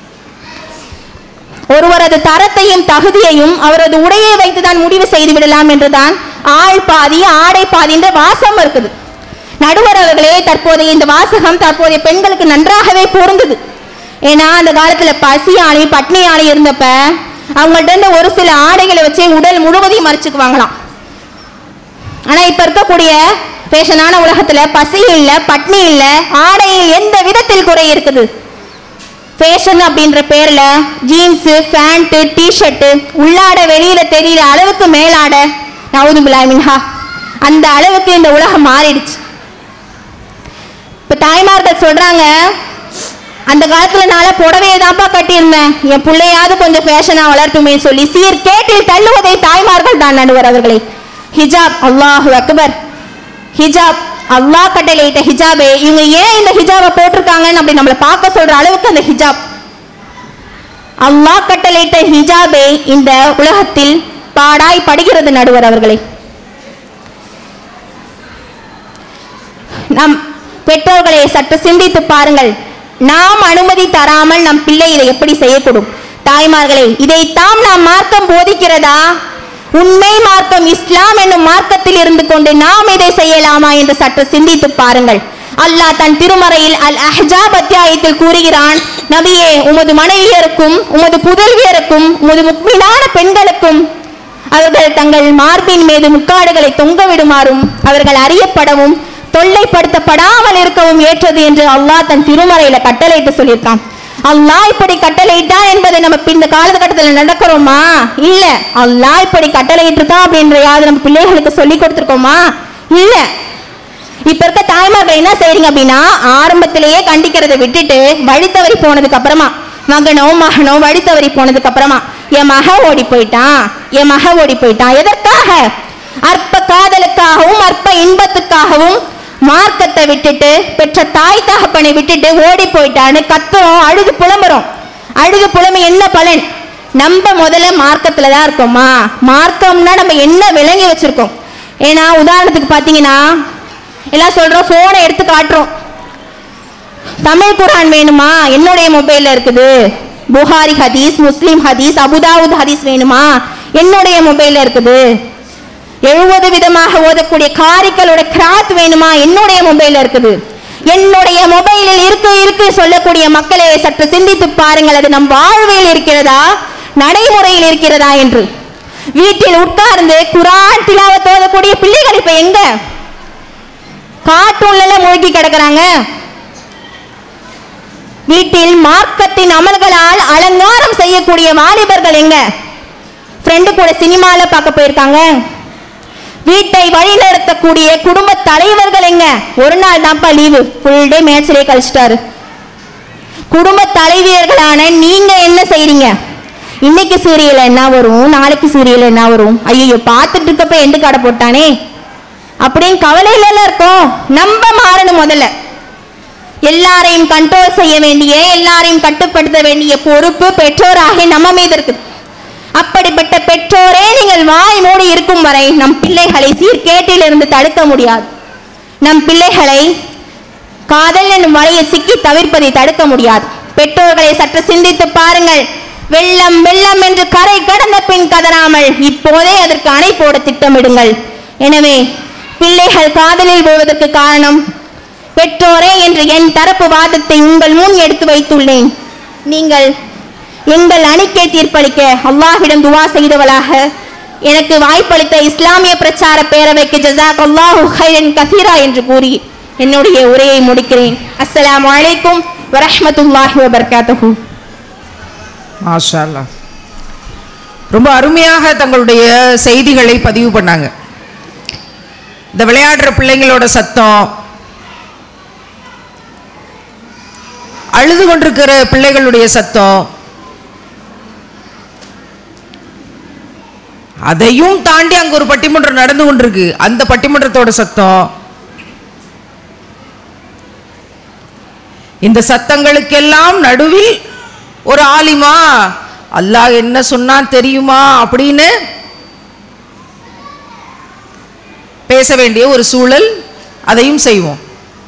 ஒருவரது தரத்தையும் தகுதியையும் அவரது உடையை வைத்துதான் முடிவு செய்து விடலாம் என்றுதான் ஆள் பாதி ஆடை பாதி என்ற வாசம் இருக்குது நடுவர் அவர்களே தற்போதைய இந்த வாசகம் தற்போதைய பெண்களுக்கு நன்றாகவே பொருந்தது ஏன்னா அந்த காலத்துல பசியாளி பட்னியாளி இருந்தப்ப அவங்கள்ட்ட இருந்த ஒரு சில ஆடைகளை வச்சே உடல் முழுவதையும் மறைச்சுக்குவாங்களாம் ஆனா இப்ப இருக்கக்கூடிய பேஷனான உலகத்துல பசி இல்ல பட்னி இல்ல ஆடையில் எந்த விதத்தில் குறை இருக்குது ஃபேஷன் அப்படின்ற பேர்ல ஜீன்ஸ் பேண்ட் டிஷர்ட் உள்ளாட வெளியில தெரியற அளவுக்கு மேலாட நவுது மின்ஹா அந்த அளவுக்கு இந்த உலகம் மாறிடுச்சு இப்ப தாய்மார்கள் சொல்றாங்க அந்த காலத்துல நாள புடவையை தான்ப்பா கட்டியிருந்தேன் என் பிள்ளையாவது கொஞ்சம் ஃபேஷனா வளர்த்துமே சொல்லி சீர் கேட்டில் தள்ளுவதை தாய்மார்கள் தான் நடுவர் அவர்களே ஹிஜாப் அல்லாஹு அக்பர் ஹிஜாப் அல்லாஹ் கட்டளையிட்ட ஹிஜாபே இவங்க ஏன் இந்த ஹிஜாபை போட்டிருக்காங்கன்னு அப்படி நம்மளை பார்க்க சொல்ற அளவுக்கு அந்த ஹிஜாப் அல்லாஹ் கட்டளையிட்ட ஹிஜாபே இந்த உலகத்தில் பாடாய் படுகிறது நடுவர் அவர்களே நம் பெற்றோர்களை சற்று சிந்தித்து பாருங்கள் நாம் அனுமதி தராமல் நம் பிள்ளை இதை எப்படி செய்யக்கூடும் தாய்மார்களே இதைத்தான் நாம் மார்க்கம் போதிக்கிறதா உண்மை மார்க்கம் இஸ்லாம் என்னும் மார்க்கத்தில் இருந்து கொண்டு நாம் இதை செய்யலாமா என்று சற்று சிந்தித்து பாருங்கள் அல்லாஹ் தன் திருமறையில் அல் அஹ்ஜாப் அத்தியாயத்தில் கூறுகிறான் நபியே உமது மனைவியருக்கும் உமது புதல்வியருக்கும் உமது முக்மீனான பெண்களுக்கும் அவர்கள் தங்கள் மார்பின் மீது முக்காடுகளை தொங்க விடுமாறும் அவர்கள் அறியப்படவும் தொல்லைப்படுத்தப்படாமல் இருக்கவும் ஏற்றது என்று அல்லாஹ் தன் திருமறையில கட்டளையிட்டு சொல்லியிருக்கான் அல்லாஹ் இப்படி கட்டளையிட்டான் என்பதை நம்ம இப்ப இந்த காலகட்டத்தில் நடக்கிறோமா இல்ல அல்லாஹ் இப்படி கட்டளையிட்டு இருக்கான் அப்படின்ற யாது நம்ம பிள்ளைகளுக்கு சொல்லி கொடுத்துருக்கோமா இல்ல இப்ப இருக்க தாய்மார்கள் என்ன செய்றீங்க அப்படின்னா ஆரம்பத்திலேயே கண்டிக்கிறதை விட்டுட்டு வழி தவறி போனதுக்கு அப்புறமா மகனோ மகனோ வழி தவறி போனதுக்கு அப்புறமா என் மக ஓடி போயிட்டான் என் மக ஓடி போயிட்டான் எதற்காக அற்ப காதலுக்காகவும் அற்ப இன்பத்துக்காகவும் மார்க்கத்தை விட்டுட்டு பெற்ற தாய் தகப்பனை விட்டுட்டு ஓடி போயிட்டான்னு கத்துறோம் அழுது புலம்புறோம் அழுது புலம்பு என்ன பலன் நம்ம முதல்ல மார்க்கத்துல தான் இருக்கோமா மார்க்கம்னா நம்ம என்ன விளங்கி வச்சிருக்கோம் ஏன்னா உதாரணத்துக்கு பார்த்தீங்கன்னா எல்லாம் சொல்றோம் போனை எடுத்து காட்டுறோம் தமிழ் குரான் வேணுமா என்னுடைய மொபைல்ல இருக்குது புகாரி ஹதீஸ் முஸ்லிம் ஹதீஸ் அபுதாவுத் ஹதீஸ் வேணுமா என்னுடைய மொபைல்ல இருக்குது எழுபது விதமாக ஓதக்கூடிய காரிக்களோட கிராத் வேணுமா என்னுடைய மொபைல்ல இருக்குது என்னுடைய மொபைலில் இருக்கு இருக்கு சொல்லக்கூடிய மக்களை சற்று சிந்தித்து பாருங்கள் அது நம் வாழ்வில் இருக்கிறதா நடைமுறையில் இருக்கிறதா என்று வீட்டில் உட்கார்ந்து குரான் திலாவத் ஓதக்கூடிய பிள்ளைகள் இப்ப எங்க கார்ட்டூன்ல மூழ்கி கிடக்குறாங்க வீட்டில் மார்க்கத்தின் அமல்களால் அலங்காரம் செய்யக்கூடிய வாலிபர்கள் எங்க ஃப்ரெண்டு கூட சினிமால பார்க்க போயிருக்காங்க வீட்டை வழிநடத்தக்கூடிய குடும்ப தலைவர்கள் எங்க ஒரு நாள் தான்ப்பா லீவு ஃபுல் டே மேட்ச்லயே கழிச்சிட்டாரு குடும்ப தலைவியர்களான நீங்க என்ன செய்றீங்க இன்னைக்கு சீரியல் என்ன வரும் நாளைக்கு சீரியல் என்ன வரும் ஐயோ பார்த்துட்டு இருக்கப்ப எண்டு கடை போட்டானே அப்படின்னு கவலையில இருக்கோம் நம்ம மாறணும் முதல்ல எல்லாரையும் கண்ட்ரோல் செய்ய வேண்டிய எல்லாரையும் கட்டுப்படுத்த வேண்டிய பொறுப்பு பெற்றோராகிய நம்ம மீது இருக்குது அப்படிப்பட்ட பெற்றோரே நீங்கள் வாய் மூடி இருக்கும் வரை நம் பிள்ளைகளை சீர்கேட்டிலிருந்து தடுக்க முடியாது நம் பிள்ளைகளை காதல் என்னும் வலையை சிக்கி தவிர்ப்பதை தடுக்க முடியாது பெற்றோர்களை சற்று சிந்தித்து பாருங்கள் வெள்ளம் வெள்ளம் என்று கரை கடந்த பின் கதறாமல் இப்போதே அதற்கு அணை போட திட்டமிடுங்கள் எனவே பிள்ளைகள் காதலில் விழுவதற்கு காரணம் பெற்றோரே என்று என் தரப்பு வாதத்தை உங்கள் முன் எடுத்து வைத்துள்ளேன் நீங்கள் எங்கள் அணிக்கை தீர்ப்பளிக்க அல்லாஹ்விடம் துவா செய்தவளாக எனக்கு வாய்ப்பளித்த இஸ்லாமிய பிரச்சார பேரவைக்கு ஜசாக் அல்லாஹு ஹைரன் கசீரா என்று கூறி என்னுடைய உரையை முடிக்கிறேன் அஸ்ஸலாமு அலைக்கும் வரஹ்மத்துல்லாஹி வபரகாத்துஹு மாஷா அல்லாஹ். ரொம்ப அருமையாக தங்களுடைய செய்திகளை பதிவு பண்ணாங்க இந்த விளையாடுற பிள்ளைங்களோட சத்தம் அழுது கொண்டிருக்கிற பிள்ளைகளுடைய சத்தம் அதையும் தாண்டி அங்க ஒரு பட்டிமன்றம் நடந்து கொண்டிருக்கு அந்த பட்டிமன்றத்தோட சத்தம் இந்த சத்தங்களுக்கெல்லாம் நடுவில் ஒரு ஆலிமா அல்லாஹ் என்ன சொன்னான் தெரியுமா அப்படின்னு பேச வேண்டிய ஒரு சூழல் அதையும் செய்வோம்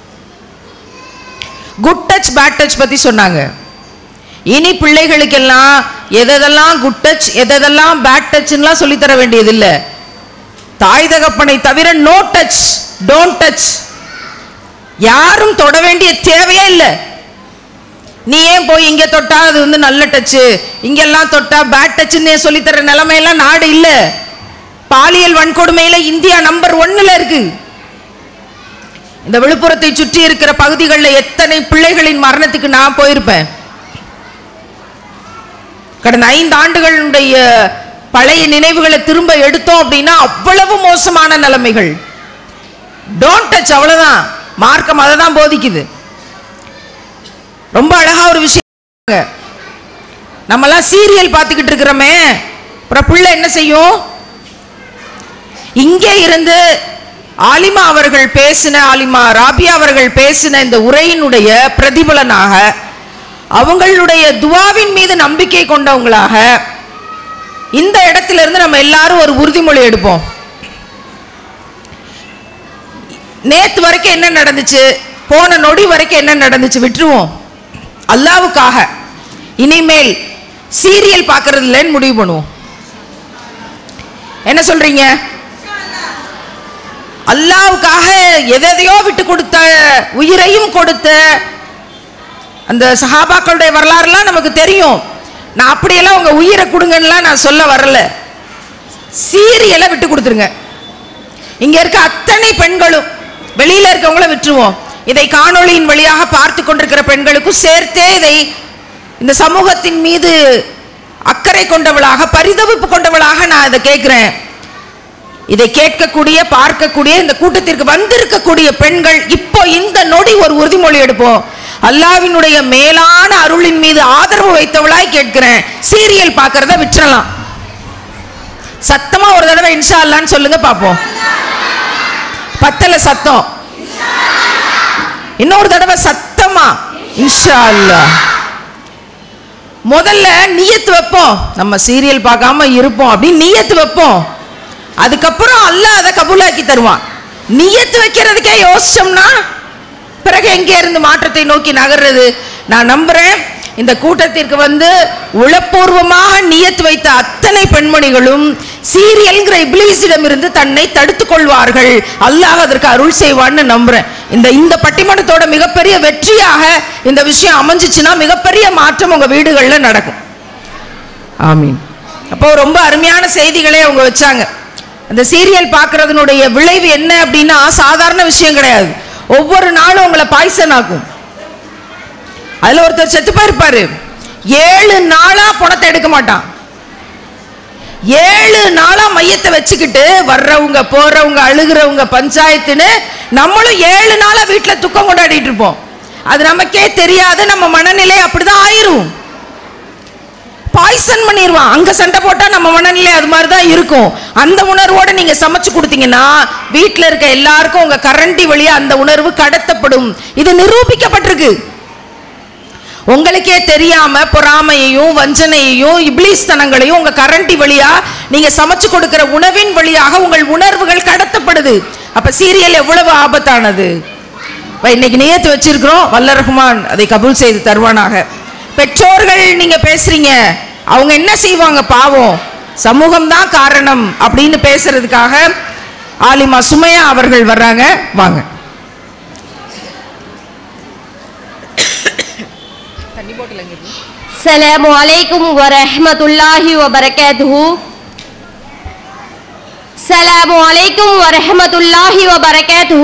குட் டச் பேட் டச் பத்தி சொன்னாங்க இனி பிள்ளைகளுக்கெல்லாம் எதெல்லாம் குட் டச் எதெல்லாம் பேட் டச்லாம் சொல்லி தர வேண்டியது இல்ல தாய் தகப்பனை தவிர நோ டச் டோன்ட் டச் யாரும் தொட வேண்டிய தேவையே இல்லை நீ ஏன் போய் இங்க தொட்டா அது வந்து நல்ல டச்சு இங்கெல்லாம் தொட்டா பேட் டச்சுன்னு சொல்லித்தர நிலைமையெல்லாம் நாடு இல்ல பாலியல் வன்கொடுமையில இந்தியா நம்பர் ஒன்னுல இருக்கு இந்த விழுப்புரத்தை சுற்றி இருக்கிற பகுதிகளில் எத்தனை பிள்ளைகளின் மரணத்துக்கு நான் போயிருப்பேன் கடந்த ஐந்து ஆண்டுகளுடைய பழைய நினைவுகளை திரும்ப எடுத்தோம் அப்படின்னா அவ்வளவு மோசமான நிலைமைகள் டோன்ட் டச் அவ்வளவுதான் மார்க்கம் அதை தான் போதிக்குது ரொம்ப அழகா ஒரு விஷயம் நம்மலாம் சீரியல் பார்த்துக்கிட்டு இருக்கிறோமே அப்புறம் பிள்ளை என்ன செய்யும் இங்கே இருந்து ஆலிமா அவர்கள் பேசின ஆலிமா ராபியா அவர்கள் பேசின இந்த உரையினுடைய பிரதிபலனாக அவங்களுடைய துவாவின் மீது நம்பிக்கை கொண்டவங்களாக இந்த இடத்துல இருந்து நம்ம எல்லாரும் ஒரு உறுதிமொழி எடுப்போம் நேத்து வரைக்கும் என்ன நடந்துச்சு போன நொடி வரைக்கும் என்ன நடந்துச்சு விட்டுருவோம் அல்லாவுக்காக இனிமேல் சீரியல் பார்க்கறது இல்லைன்னு முடிவு பண்ணுவோம் என்ன சொல்றீங்க அல்லாவுக்காக எதையோ விட்டு கொடுத்த உயிரையும் கொடுத்த அந்த சஹாபாக்களுடைய வரலாறுலாம் நமக்கு தெரியும் நான் அப்படியெல்லாம் உங்க உயிரை கொடுங்கன்னுலாம் நான் சொல்ல வரல சீரியலை விட்டு கொடுத்துருங்க இங்க இருக்க அத்தனை பெண்களும் வெளியில இருக்கவங்கள விட்டுருவோம் இதை காணொளியின் வழியாக பார்த்து கொண்டிருக்கிற பெண்களுக்கும் சேர்த்தே இதை இந்த சமூகத்தின் மீது அக்கறை கொண்டவளாக பரிதவிப்பு கொண்டவளாக நான் இதை கேட்கிறேன் இதை கேட்கக்கூடிய பார்க்கக்கூடிய இந்த கூட்டத்திற்கு வந்திருக்கக்கூடிய பெண்கள் இப்போ இந்த நொடி ஒரு உறுதிமொழி எடுப்போம் அல்லாவினுடைய மேலான அருளின் மீது ஆதரவு வைத்தவளாய் கேட்கிறேன் சீரியல் பார்க்கறத விட்டுறலாம் சத்தமா ஒரு தடவை இன்ஷா அல்லான்னு சொல்லுங்க பாப்போம் பத்தல சத்தம் இன்னொரு தடவை சத்தமா இன்ஷா அல்லாஹ் முதல்ல நியத்து வைப்போம் நம்ம சீரியல் பார்க்காம இருப்போம் அப்படின்னு நியத்து வைப்போம் அதுக்கப்புறம் அல்லாஹ் அதை கபூலாக்கி தருவான் நியத்து வைக்கிறதுக்கே யோசிச்சோம்னா பிறகு எங்கே இருந்து மாற்றத்தை நோக்கி நகர்றது நான் நம்புறேன் இந்த கூட்டத்திற்கு வந்து உளப்பூர்வமாக நியத்து வைத்த அத்தனை பெண்மணிகளும் சீரியல்ங்கிற இப்ளீஸிடம் இருந்து தன்னை தடுத்துக் கொள்வார்கள் அல்லாஹ் அதற்கு அருள் செய்வான்னு நம்புறேன் இந்த இந்த பட்டிமன்றத்தோட மிகப்பெரிய வெற்றியாக இந்த விஷயம் அமைஞ்சிச்சுன்னா மிகப்பெரிய மாற்றம் உங்க வீடுகள்ல நடக்கும் ஆமீன் அப்போ ரொம்ப அருமையான செய்திகளே அவங்க வச்சாங்க அந்த சீரியல் பார்க்கறதுனுடைய விளைவு என்ன அப்படின்னா சாதாரண விஷயம் கிடையாது ஒவ்வொரு நாளும் உங்களை பாய்சன் ஆக்கும் அதுல ஒருத்தர் செத்து போயிருப்பாரு ஏழு நாளா பணத்தை எடுக்க மாட்டான் ஏழு நாளா மையத்தை வச்சுக்கிட்டு வர்றவங்க போறவங்க அழுகிறவங்க பஞ்சாயத்துன்னு நம்மளும் ஏழு நாளா வீட்டுல துக்கம் கொண்டாடிட்டு இருப்போம் அது நமக்கே தெரியாது நம்ம மனநிலை அப்படிதான் ஆயிரும் பாய்சன் பண்ணிடுவான் அங்க சண்டை போட்டா நம்ம மனநிலை அது மாதிரி தான் இருக்கும் அந்த உணர்வோட நீங்க சமைச்சு கொடுத்தீங்கன்னா வீட்டில் இருக்க எல்லாருக்கும் உங்க கரண்டி வழியா அந்த உணர்வு கடத்தப்படும் இது நிரூபிக்கப்பட்டிருக்கு உங்களுக்கே தெரியாம பொறாமையையும் வஞ்சனையையும் இப்ளீஸ் தனங்களையும் உங்க கரண்டி வழியா நீங்க சமைச்சு கொடுக்கிற உணவின் வழியாக உங்கள் உணர்வுகள் கடத்தப்படுது அப்ப சீரியல் எவ்வளவு ஆபத்தானது இப்ப இன்னைக்கு நியத்து வச்சிருக்கிறோம் வல்ல ரஹ்மான் அதை கபூல் செய்து தருவானாக பெற்றோர்கள் நீங்க பேசுறீங்க அவங்க என்ன செய்வாங்க பாவம் சமூகம் தான் காரணம் அப்படின்னு பேசுறதுக்காக ஆலிமா சுமையா அவர்கள் வர்றாங்க வாங்க السلام عليكم ورحمة الله وبركاته السلام عليكم ورحمة الله وبركاته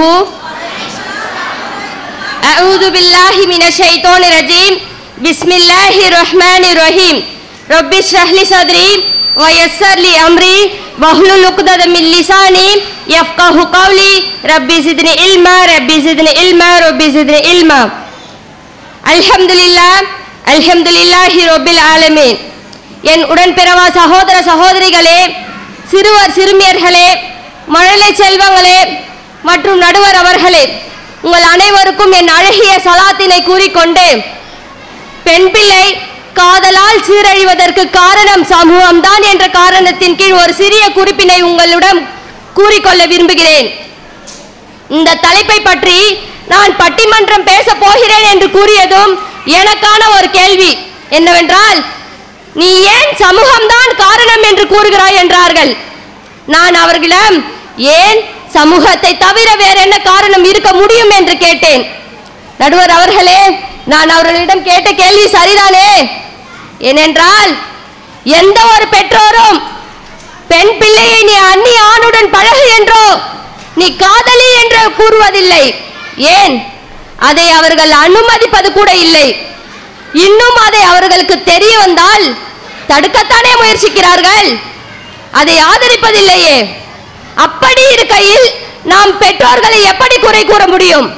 أعوذ بالله من الشيطان الرجيم بسم الله الرحمن الرحيم رب اشرح لي صدري ويسر لي أمري واحلل عقدة من لساني يفقه قولي ربي زدني علما ربي زدني علما ربي زدني علما அல்ஹம்துலில்லா அல்ஹம்துலில்லாஹி ரொபில் ஆலமீன் என் உடன்பிறவா சகோதர சகோதரிகளே சிறுவர் சிறுமியர்களே மழலை செல்வங்களே மற்றும் நடுவர் அவர்களே உங்கள் அனைவருக்கும் என் அழகிய சலாத்தினை கூறிக்கொண்டு பெண் பிள்ளை காதலால் சீரழிவதற்கு காரணம் சமூகம்தான் என்ற காரணத்தின் கீழ் ஒரு சிறிய குறிப்பினை உங்களிடம் கூறிக்கொள்ள விரும்புகிறேன் இந்த தலைப்பை பற்றி நான் பட்டிமன்றம் பேச போகிறேன் என்று கூறியதும் எனக்கான ஒரு கேள்வி என்னவென்றால் நீ ஏன் சமூகம்தான் காரணம் என்று கூறுகிறாய் என்றார்கள் நான் அவர்களிடம் ஏன் சமூகத்தை தவிர வேற என்ன காரணம் இருக்க முடியும் என்று கேட்டேன் நடுவர் அவர்களே நான் அவர்களிடம் கேட்ட கேள்வி சரிதானே ஏனென்றால் எந்த ஒரு பெற்றோரும் பெண் பிள்ளையை நீ அந்நி ஆணுடன் பழகு என்றோ நீ காதலி என்று கூறுவதில்லை ஏன் அதை அவர்கள் அனுமதிப்பது கூட இல்லை இன்னும் அதை அவர்களுக்கு தெரிய வந்தால் தடுக்கத்தானே முயற்சிக்கிறார்கள் அதை ஆதரிப்பதில்லையே அப்படி இருக்கையில் நாம் பெற்றோர்களை எப்படி குறை கூற முடியும்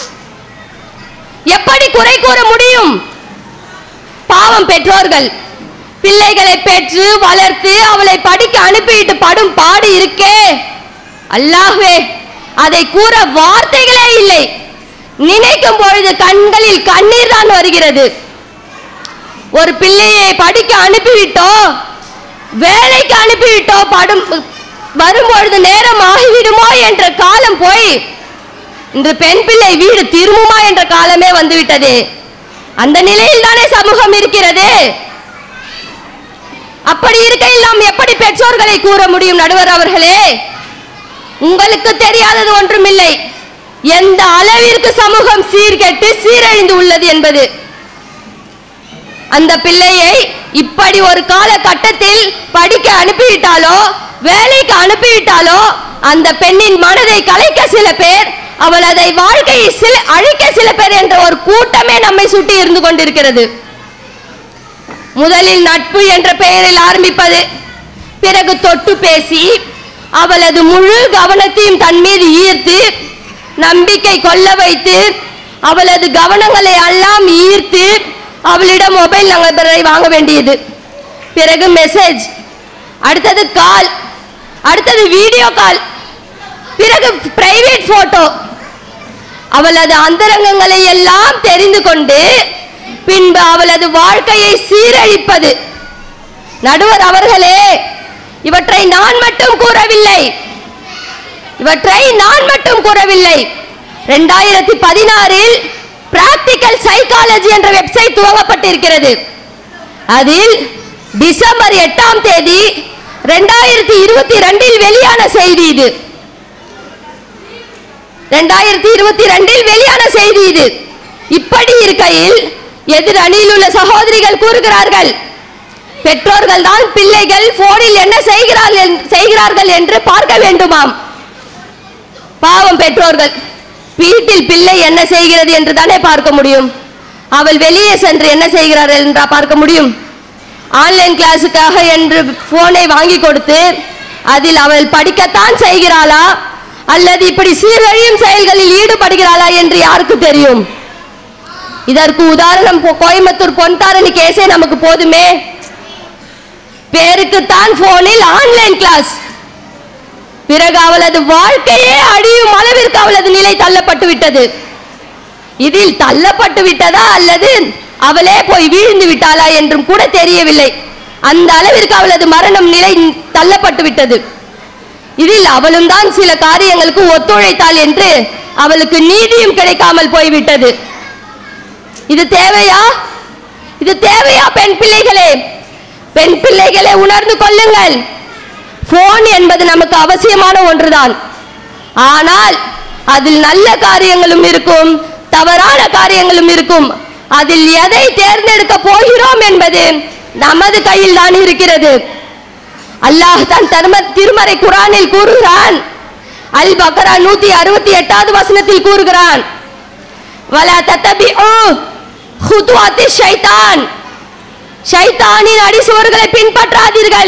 எப்படி குறை கூற முடியும் பாவம் பெற்றோர்கள் பிள்ளைகளை பெற்று வளர்த்து அவளை படிக்க அனுப்பிவிட்டு படும் பாடு இருக்கே அல்லாஹ்வே அதை கூற வார்த்தைகளே இல்லை நினைக்கும் பொழுது கண்களில் கண்ணீர் தான் வருகிறது ஒரு பிள்ளையை படிக்க அனுப்பிவிட்டோ வேலைக்கு அனுப்பிவிட்டோ படும் வரும்பொழுது நேரம் ஆகிவிடுமோ என்ற காலம் போய் இன்று பெண் பிள்ளை வீடு திரும்புமா என்ற காலமே வந்துவிட்டது அந்த நிலையில் தானே சமூகம் இருக்கிறது அப்படி இருக்கையில் நாம் எப்படி பெற்றோர்களை கூற முடியும் நடுவர் அவர்களே உங்களுக்கு தெரியாதது ஒன்றுமில்லை எந்த அளவிற்கு சமூகம் சீர்கெட்டு சீரழிந்து உள்ளது என்பது அந்த பிள்ளையை இப்படி ஒரு காலகட்டத்தில் படிக்க அனுப்பிவிட்டாலோ வேலைக்கு அனுப்பிவிட்டாலோ அந்த பெண்ணின் மனதை கலைக்க சில பேர் அவள் அதை வாழ்க்கையை சில அழிக்க சில பேர் என்ற ஒரு கூட்டமே நம்மை சுட்டி இருந்து கொண்டிருக்கிறது முதலில் நட்பு என்ற பெயரில் ஆரம்பிப்பது பிறகு தொட்டு பேசி அவளது முழு கவனத்தையும் தன் மீது ஈர்த்து நம்பிக்கை கொள்ள வைத்து அவளது கவனங்களை எல்லாம் ஈர்த்து அவளிடம் மொபைல் நம்பரை வாங்க வேண்டியது பிறகு மெசேஜ் அடுத்தது கால் அடுத்தது வீடியோ கால் பிறகு பிரைவேட் போட்டோ அவளது அந்தரங்கங்களை எல்லாம் தெரிந்து கொண்டு பின்பு அவளது வாழ்க்கையை சீரழிப்பது நடுவர் அவர்களே இவற்றை நான் மட்டும் கூறவில்லை இவற்றை நான் மட்டும் கூறவில்லை ரெண்டாயிரத்தி பதினாறில் பிராக்டிக்கல் சைக்காலஜி என்ற வெப்சைட் துவங்கப்பட்டிருக்கிறது அதில் டிசம்பர் எட்டாம் தேதி ரெண்டாயிரத்தி இருபத்தி ரெண்டில் வெளியான செய்தி இது ரெண்டாயிரத்தி இருபத்தி ரெண்டில் வெளியான செய்தி இது இப்படி இருக்கையில் எதிர் அணியில் உள்ள சகோதரிகள் கூறுகிறார்கள் பெற்றோர்கள் தான் பிள்ளைகள் போனில் என்ன செய்கிறார்கள் செய்கிறார்கள் என்று பார்க்க வேண்டுமாம் பாவம் பெற்றோர்கள் வீட்டில் பிள்ளை என்ன செய்கிறது என்று தானே பார்க்க முடியும் அவள் வெளியே சென்று என்ன செய்கிறார்கள் என்றா பார்க்க முடியும் ஆன்லைன் கிளாஸுக்காக என்று போனை வாங்கி கொடுத்து அதில் அவள் படிக்கத்தான் செய்கிறாளா அல்லது இப்படி சீரழியும் செயல்களில் ஈடுபடுகிறாளா என்று யாருக்கு தெரியும் இதற்கு உதாரணம் கோ- கோயம்புத்தூர் பொன்தாரணி கேஸே நமக்கு போதுமே பேருக்குத்தான் போனில் ஆன்லைன் கிளாஸ் பிறகு அவளது வாழ்க்கையே அழியும் அளவிற்கு அவளது நிலை தள்ளப்பட்டு விட்டது இதில் தள்ளப்பட்டு விட்டதா அல்லது அவளே போய் வீழ்ந்து விட்டாளா என்றும் கூட தெரியவில்லை அந்த அளவிற்கு அவளது மரணம் நிலை தள்ளப்பட்டு விட்டது இதில் அவளும் தான் சில காரியங்களுக்கு ஒத்துழைத்தாள் என்று அவளுக்கு நீதியும் கிடைக்காமல் போய்விட்டது இது தேவையா இது தேவையா பெண் பிள்ளைகளே பெண் பிள்ளைகளே உணர்ந்து கொள்ளுங்கள் போன் என்பது நமக்கு அவசியமான ஒன்றுதான் ஆனால் அதில் நல்ல காரியங்களும் இருக்கும் தவறான காரியங்களும் இருக்கும் அதில் எதை தேர்ந்தெடுக்க போகிறோம் என்பது நமது கையில் தான் இருக்கிறது அல்லாஹ் தன் தர்ம திருமறை குரானில் கூறுகிறான் அல் பக்ரா நூத்தி அறுபத்தி எட்டாவது வசனத்தில் கூறுகிறான் வலா தத்தபி ஓ ஹுத்வாத்தி ஷைத்தான் ஷைத்தானின் அடிசுவர்களை பின்பற்றாதீர்கள்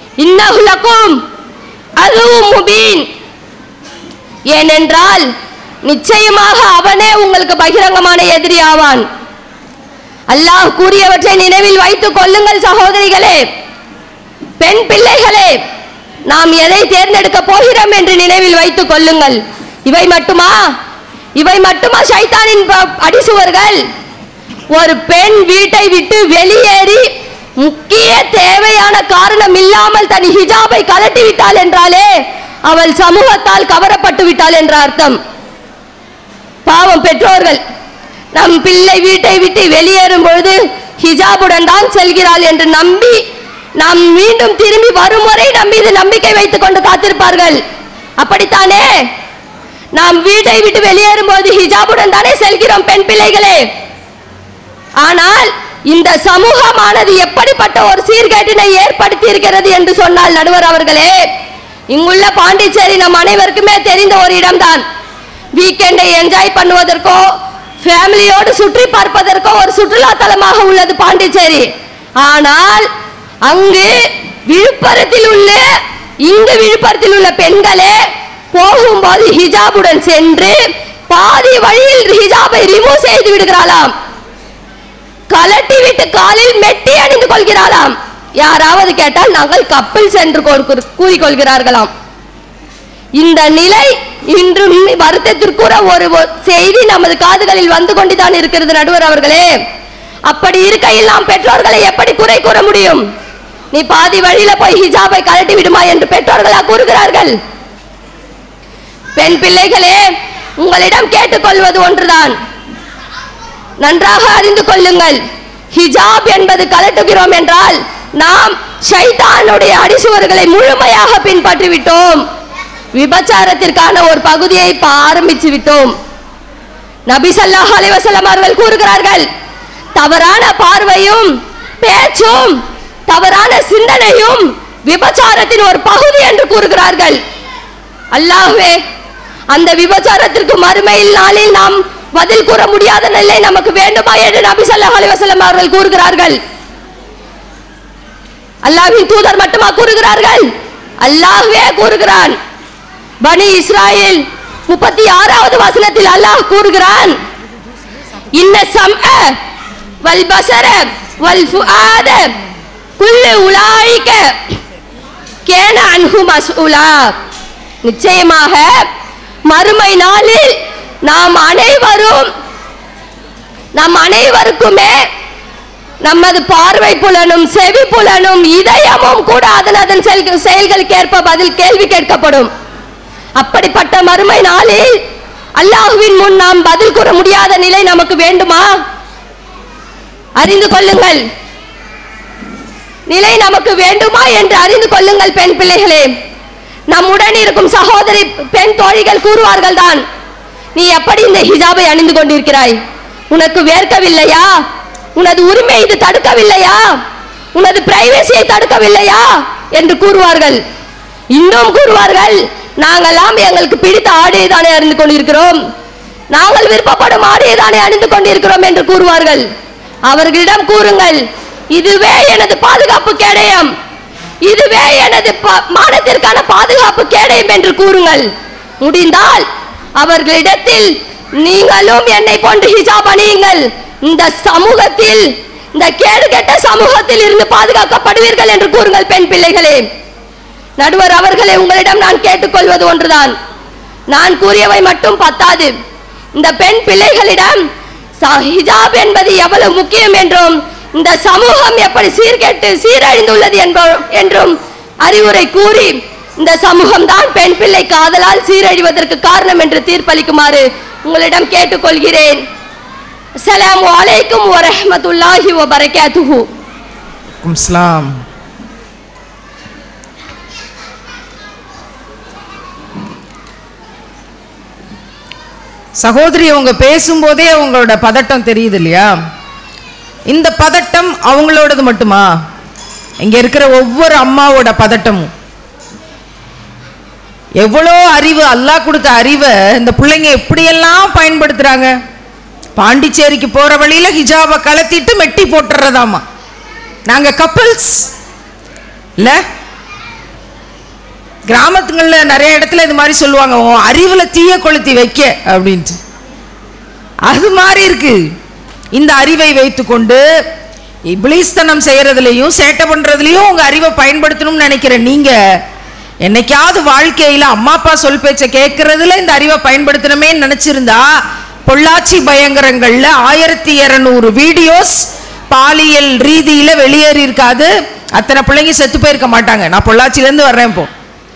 இன்னஹுலக்கும் அதுவும் முபீன் ஏனென்றால் நிச்சயமாக அவனே உங்களுக்கு பகிரங்கமான எதிரி ஆவான் அல்லாஹ் கூறியவற்றை நினைவில் வைத்துக் கொள்ளுங்கள் சகோதரிகளே பெண் பிள்ளைகளே நாம் எதை தேர்ந்தெடுக்க போகிறோம் என்று நினைவில் வைத்துக் கொள்ளுங்கள் இவை மட்டுமா இவை மட்டுமா சைத்தானின் ப- அடிசுவர்கள் ஒரு பெண் வீட்டை விட்டு வெளியேறி முக்கிய தேவையான காரணம் இல்லாமல் தன் ஹிஜாபை கலட்டி விட்டாள் என்றாலே அவள் சமூகத்தால் கவரப்பட்டு விட்டாள் என்ற அர்த்தம் பாவம் பெற்றோர்கள் நம் பிள்ளை வீட்டை விட்டு வெளியேறும் பொழுது ஹிஜாபுடன் தான் செல்கிறாள் என்று நம்பி நாம் மீண்டும் திரும்பி வரும் வரை நம் மீது நம்பிக்கை வைத்துக் கொண்டு காத்திருப்பார்கள் அப்படித்தானே நாம் வீட்டை விட்டு வெளியேறும் போது ஹிஜாபுடன் தானே செல்கிறோம் பெண் பிள்ளைகளே ஆனால் இந்த சமூகமானது எப்படிப்பட்ட ஒரு சீர்கேட்டினை ஏற்படுத்தி இருக்கிறது என்று சொன்னால் நடுவர் அவர்களே இங்குள்ள பாண்டிச்சேரி நம் அனைவருக்குமே தெரிந்த ஒரு இடம்தான் வீக்கெண்டை என்ஜாய் பண்ணுவதற்கோ ஃபேமிலியோடு சுற்றி பார்ப்பதற்கோ ஒரு சுற்றுலா தலமாக உள்ளது பாண்டிச்சேரி ஆனால் அங்கு விழுப்புரத்தில் உள்ள இங்கு விழுப்புரத்தில் உள்ள பெண்களே போகும்போது ஹிஜாபுடன் சென்று பாதி வழியில் ஹிஜாபை ரிமூவ் செய்து விடுகிறாளாம் கலட்டி விட்டு காலில் மெட்டி அணிந்து கொள்கிறாளாம் யாராவது கேட்டால் நாங்கள் கப்பல் சென்று கொள்- கூறிக்கொள்கிறார்களாம் இந்த நிலை இன்றும் வருத்தத்திற்குற ஒரு ஒ- செய்தி நமது காதுகளில் வந்து கொண்டுதான் இருக்கிறது நடுவர் அவர்களே அப்படி இருக்கையில் நாம் பெற்றோர்களை எப்படி குறை கூற முடியும் நீ பாதி வழியில போய் ஹிஜாபை கழட்டி விடுமா என்று பெற்றோர்களா கூறுகிறார்கள் பெண் பிள்ளைகளே உங்களிடம் கேட்டுக்கொள்வது ஒன்றுதான் நன்றாக அறிந்து கொள்ளுங்கள் ஹிஜாப் என்பது கலட்டுகிறோம் என்றால் நாம் ஷைத்தானுடைய அடிசுவர்களை முழுமையாக பின்பற்றி விட்டோம் விபச்சாரத்திற்கான ஒரு பகுதியை இப்ப ஆரம்பித்து விட்டோம் நபி ஸல்லல்லாஹு அலைஹி வஸல்லம் அவர்கள் கூறுகிறார்கள் தவறான பார்வையும் பேச்சும் தவறான சிந்தனையும் விபச்சாரத்தின் ஒரு பகுதி என்று கூறுகிறார்கள் அல்லாஹ்வே அந்த விபச்சாரத்திற்கு மறுமையில் நாளில் நாம் பதில் கூற முடியாத நிலை நமக்கு வேண்டுமா என்று நபி ஸல்லல்லாஹு அலைஹி வஸல்லம் அவர்கள் கூறுகிறார்கள் அல்லாஹ்வின் தூதர் மட்டுமா கூறுகிறார்கள் அல்லாஹ்வே கூறுகிறான் பனி இஸ்ராயேல் முப்பத்தி ஆறாவது வசனத்தில் அல்லாஹ் கூறுகிறான் இன்ன சம்அ வல் பசர வல் ஃபுஆத குல்லு உலாயிக கேன அன்ஹு மஸ்ஊலா நிச்சயமாக மறுமை நாளில் நாம் அனைவரும் நம் அனைவருக்குமே நமது பார்வை புலனும் செவி புலனும் இதயமும் கூட அதன் அதன் செயல்கள் செயல்களுக்கேற்ப பதில் கேள்வி கேட்கப்படும் அப்படிப்பட்ட மறுமை நாளில் அல்லாஹுவின் முன் நாம் பதில் கூற முடியாத நிலை நமக்கு வேண்டுமா அறிந்து கொள்ளுங்கள் நிலை நமக்கு வேண்டுமா என்று அறிந்து கொள்ளுங்கள் பெண் பிள்ளைகளே நம்முடன் இருக்கும் சகோதரி பெண் தோழிகள் கூறுவார்கள் தான் நீ எப்படி இந்த ஹிஜாபை அணிந்து கொண்டிருக்கிறாய் உனக்கு வேர்க்கவில்லையா உனது உரிமை இது தடுக்கவில்லையா உனது பிரைவசியை தடுக்கவில்லையா என்று கூறுவார்கள் இன்னும் கூறுவார்கள் நாங்கெல்லாம் எங்களுக்கு பிடித்த ஆடையை தானே அணிந்து கொண்டிருக்கிறோம் நாங்கள் விருப்பப்படும் ஆடையை தானே அணிந்து கொண்டிருக்கிறோம் என்று கூறுவார்கள் அவர்களிடம் கூறுங்கள் இதுவே எனது பாதுகாப்பு கேடயம் இதுவே எனது ப- மானத்திற்கான பாதுகாப்பு கேடயம் என்று கூறுங்கள் முடிந்தால் அவர்களிடத்தில் நீங்களும் என்னை போன்று ஹிஜாப் அணியுங்கள் இந்த சமூகத்தில் இந்த கேடு கெட்ட சமூகத்தில் இருந்து பாதுகாக்கப்படுவீர்கள் என்று கூறுங்கள் பெண் பிள்ளைகளே நடுவர் அவர்களே உங்களிடம் நான் கேட்டுக்கொள்வது ஒன்றுதான் நான் கூறியவை மட்டும் பத்தாது இந்த பெண் பிள்ளைகளிடம் ச- ஹிஜாப் என்பது எவ்வளவு முக்கியம் என்றும் இந்த சமூகம் எப்படி சீர்கெட்டு சீரழிந்துள்ளது என்ப- என்றும் அறிவுரை கூறி இந்த சமூகம் தான் பெண் பிள்ளை காதலால் சீரழிவதற்கு காரணம் என்று தீர்ப்பளிக்குமாறு உங்களிடம் கேட்டுக்கொள்கிறேன் அஸ்ஸலாமு அலைக்கும் வரஹ்மத்துல்லாஹி வபரகாத்துஹு இஸ்லாம் சகோதரி அவங்க பேசும்போதே அவங்களோட பதட்டம் தெரியுது இல்லையா இந்த பதட்டம் அவங்களோடது மட்டுமா இங்க இருக்கிற ஒவ்வொரு அம்மாவோட பதட்டமும் எவ்வளோ அறிவு அல்லாஹ் கொடுத்த அறிவை இந்த பிள்ளைங்க எப்படியெல்லாம் பயன்படுத்துறாங்க பாண்டிச்சேரிக்கு போற வழியில ஹிஜாபை கலத்திட்டு மெட்டி போட்டுறதாமா நாங்க கப்பல்ஸ் இல்ல கிராமத்துங்கள்ல நிறைய இடத்துல இது மாதிரி சொல்லுவாங்க உன் அறிவுல தீய கொளுத்தி வைக்க அப்படின்ட்டு அது மாதிரி இருக்கு இந்த அறிவை வைத்துக்கொண்டு இப்ளீஸ்தனம் செய்யறதுலயும் சேட்டை பண்றதுலயும் உங்க அறிவை பயன்படுத்தணும்னு நினைக்கிறேன் நீங்க என்னைக்காவது வாழ்க்கையில அம்மா அப்பா சொல் பேச்ச கேட்கறதுல இந்த அறிவை பயன்படுத்தணுமே நினைச்சிருந்தா பொள்ளாச்சி பயங்கரங்கள்ல ஆயிரத்தி இருநூறு வீடியோஸ் பாலியல் ரீதியில வெளியேறி இருக்காது அத்தனை பிள்ளைங்க செத்து போயிருக்க மாட்டாங்க நான் பொள்ளாச்சில இருந்து வர்றேன் இப்போ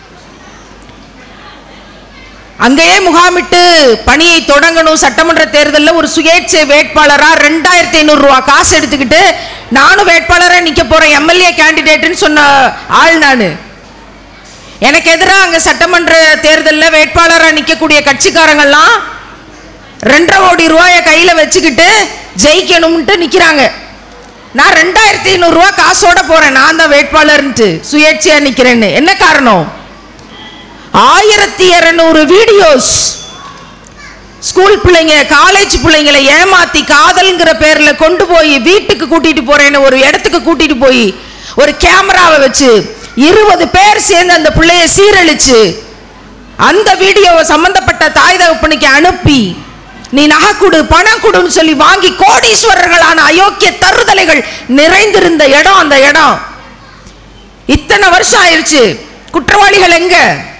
அங்கேயே முகாமிட்டு பணியை தொடங்கணும் சட்டமன்ற தேர்தலில் ஒரு சுயேட்சை வேட்பாளரா ரெண்டாயிரத்தி ஐநூறு ரூபா காசு எடுத்துக்கிட்டு நானும் வேட்பாளரா நிக்க போறேன் எம்எல்ஏ கேண்டிடேட்னு சொன்ன ஆள் நான் எனக்கு எதிராக அங்க சட்டமன்ற தேர்தலில் வேட்பாளரா நிக்கக்கூடிய கட்சிக்காரங்கெல்லாம் ரெண்டரை கோடி ரூபாய கையில வச்சுக்கிட்டு ஜெயிக்கணும்ட்டு நிக்கிறாங்க நான் ரெண்டாயிரத்தி ஐநூறு ரூபா காசோட போறேன் நான் தான் வேட்பாளர்ன்ட்டு சுயேட்சையா நிக்கிறேன்னு என்ன காரணம் ஆயிரத்தி இருநூறு வீடியோஸ் ஸ்கூல் பிள்ளைங்க காலேஜ் பிள்ளைங்களை ஏமாத்தி காதல்ங்கிற பேர்ல கொண்டு போய் வீட்டுக்கு கூட்டிட்டு போறேன்னு ஒரு இடத்துக்கு கூட்டிட்டு போய் ஒரு கேமராவை வச்சு இருபது பேர் சேர்ந்து அந்த பிள்ளைய சீரழிச்சு அந்த வீடியோவை சம்பந்தப்பட்ட தாய் தகப்பனுக்கு அனுப்பி நீ நகை கொடு பணம் கொடுன்னு சொல்லி வாங்கி கோடீஸ்வரர்களான அயோக்கிய தருதலைகள் நிறைந்திருந்த இடம் அந்த இடம் இத்தனை வருஷம் ஆயிருச்சு குற்றவாளிகள் எங்க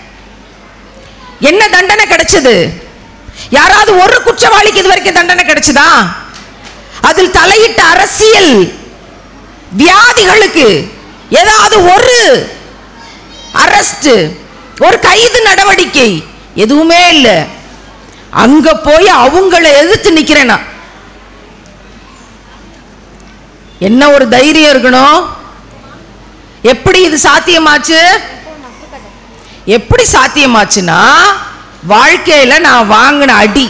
என்ன தண்டனை கிடைச்சது யாராவது ஒரு குற்றவாளிக்கு இது வரைக்கும் தண்டனை கிடைச்சதா அதில் தலையிட்ட அரசியல் வியாதிகளுக்கு ஏதாவது ஒரு அரெஸ்ட் ஒரு கைது நடவடிக்கை எதுவுமே இல்லை அங்க போய் அவங்கள எதிர்த்து நிக்கிறேன் நான் என்ன ஒரு தைரியம் இருக்கணும் எப்படி இது சாத்தியமாச்சு எப்படி சாத்தியமாச்சுன்னா வாழ்க்கையில நான் வாங்கின அடி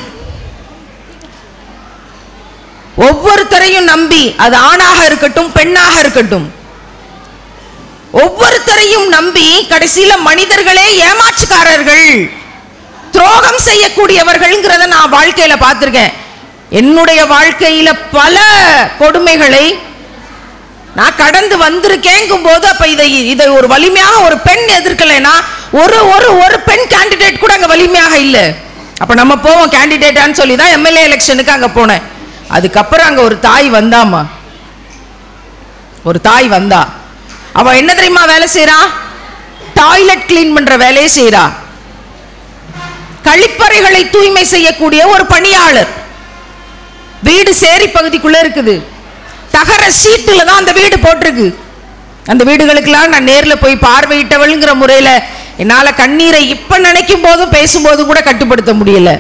ஒவ்வொருத்தரையும் நம்பி அது ஆணாக இருக்கட்டும் பெண்ணாக இருக்கட்டும் ஒவ்வொருத்தரையும் நம்பி கடைசியில மனிதர்களே ஏமாற்றுக்காரர்கள் துரோகம் செய்யக்கூடியவர்கள்ங்கிறத நான் வாழ்க்கையில பார்த்திருக்கேன் என்னுடைய வாழ்க்கையில பல கொடுமைகளை நான் கடந்து வந்திருக்கேங்கும் போது அப்ப இதை இதை ஒரு வலிமையாக ஒரு பெண் எதிர்க்கலைன்னா ஒரு ஒரு ஒரு பெண் கேண்டிடேட் கூட அங்க வலிமையாக இல்லை அப்ப நம்ம போவோம் கேண்டிடேட்டான்னு சொல்லி தான் எம்எல்ஏ எலெக்ஷனுக்கு அங்க போனேன் அதுக்கப்புறம் அங்க ஒரு தாய் வந்தாமா ஒரு தாய் வந்தா அவ என்ன தெரியுமா வேலை செய்றா டாய்லெட் கிளீன் பண்ற வேலையை செய்றா கழிப்பறைகளை தூய்மை செய்யக்கூடிய ஒரு பணியாளர் வீடு சேரி பகுதிக்குள்ள இருக்குது தகர சீட்டுல தான் அந்த வீடு போட்டிருக்கு அந்த வீடுகளுக்கெல்லாம் நான் நேர்ல போய் பார்வையிட்டவள்ங்கிற முறையில என்னால கண்ணீரை இப்ப நினைக்கும் போதும் பேசும்போதும் கூட கட்டுப்படுத்த முடியல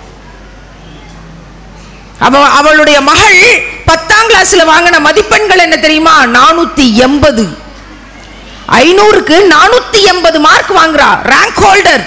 அவ அவளுடைய மகள் பத்தாம் கிளாஸ்ல வாங்கின மதிப்பெண்கள் என்ன தெரியுமா நானூத்தி எண்பது ஐநூறுக்கு நானூத்தி எண்பது மார்க் வாங்குறா ரேங்க் ஹோல்டர்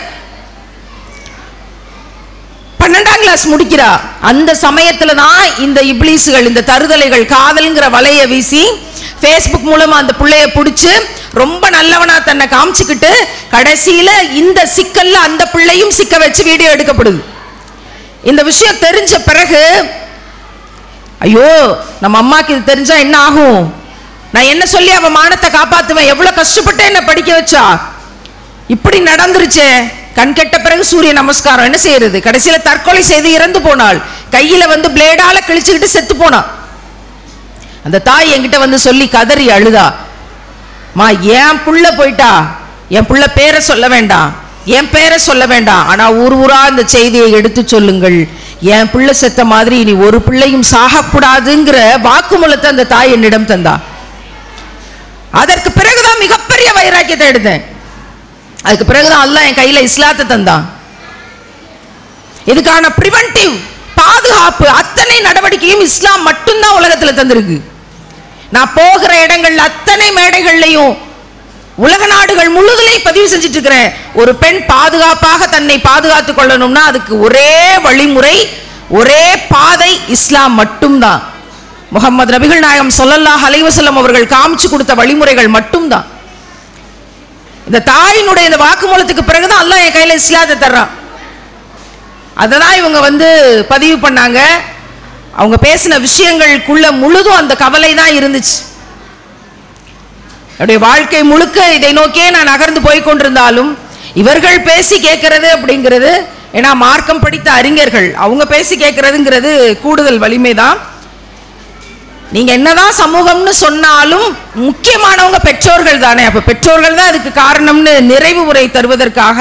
பன்னெண்டாம் கிளாஸ் முடிக்கிறா அந்த சமயத்துல தான் இந்த இப்ளீஸுகள் இந்த தருதலைகள் காதல்ங்கிற வலைய வீசி ஃபேஸ்புக் மூலமா அந்த புள்ளைய பிடிச்சு ரொம்ப நல்லவனா தன்னை காமிச்சுக்கிட்டு கடைசியில இந்த சிக்கல்ல அந்த பிள்ளையும் சிக்க வச்சு வீடியோ எடுக்கப்படுது இந்த விஷயம் தெரிஞ்ச பிறகு ஐயோ நம்ம அம்மாக்கு இது தெரிஞ்சா என்ன ஆகும் நான் என்ன சொல்லி அவ மானத்தை காப்பாத்துவேன் எவ்வளவு கஷ்டப்பட்டு என்ன படிக்க வச்சா இப்படி நடந்துருச்சே கண் கெட்ட பிறகு சூரிய நமஸ்காரம் என்ன செய்யறது கடைசியில தற்கொலை செய்து இறந்து போனாள் கையில வந்து பிளேடால கிழிச்சுக்கிட்டு செத்து போனா அந்த தாய் என்கிட்ட வந்து சொல்லி கதறி அழுதா மா என் புள்ள போயிட்டா என் புள்ள பேரை சொல்ல வேண்டாம் என் பேரை சொல்ல வேண்டாம் ஆனா ஊர் ஊரா இந்த செய்தியை எடுத்து சொல்லுங்கள் என் பிள்ளை செத்த மாதிரி இனி ஒரு பிள்ளையும் சாகக்கூடாதுங்கிற வாக்குமூலத்தை அந்த தாய் என்னிடம் தந்தா அதற்கு பிறகுதான் மிகப்பெரிய வைராக்கியத்தை எடுத்தேன் அதுக்கு பிறகுதான் அல்லாஹ் என் கையில இஸ்லாத்தை தந்தான் இதுக்கான பிரிவென்டிவ் பாதுகாப்பு அத்தனை நடவடிக்கையும் இஸ்லாம் மட்டும்தான் உலகத்துல தந்திருக்கு நான் போகிற இடங்கள் அத்தனை மேடைகள்லையும் உலக நாடுகள் முழுதலையும் பதிவு செஞ்சுட்டு இருக்கிறேன் ஒரு பெண் பாதுகாப்பாக தன்னை பாதுகாத்துக் கொள்ளணும்னா அதுக்கு ஒரே வழிமுறை ஒரே பாதை இஸ்லாம் மட்டும்தான் முகமது நபிகள் நாயகம் ஸல்லல்லாஹு அலைஹி வஸல்லம் அவர்கள் காமிச்சு கொடுத்த வழிமுறைகள் மட்டும்தான் இந்த தாயினுடைய இந்த வாக்குமூலத்துக்கு பிறகுதான் அல்லாஹ் என் கையில இஸ்லாத்தை தர்றான் அதை தான் இவங்க வந்து பதிவு பண்ணாங்க அவங்க பேசின விஷயங்களுக்குள்ள முழுதும் அந்த கவலை தான் இருந்துச்சு என்னுடைய வாழ்க்கை முழுக்க இதை நோக்கியே நான் நகர்ந்து போய் கொண்டிருந்தாலும் இவர்கள் பேசி கேட்கறது அப்படிங்கிறது ஏன்னா மார்க்கம் படித்த அறிஞர்கள் அவங்க பேசி கேட்கறதுங்கிறது கூடுதல் வலிமை தான் நீங்க என்னதான் சமூகம்னு சொன்னாலும் முக்கியமானவங்க பெற்றோர்கள் தானே அப்ப பெற்றோர்கள் தான் அதுக்கு காரணம்னு நிறைவு உரை தருவதற்காக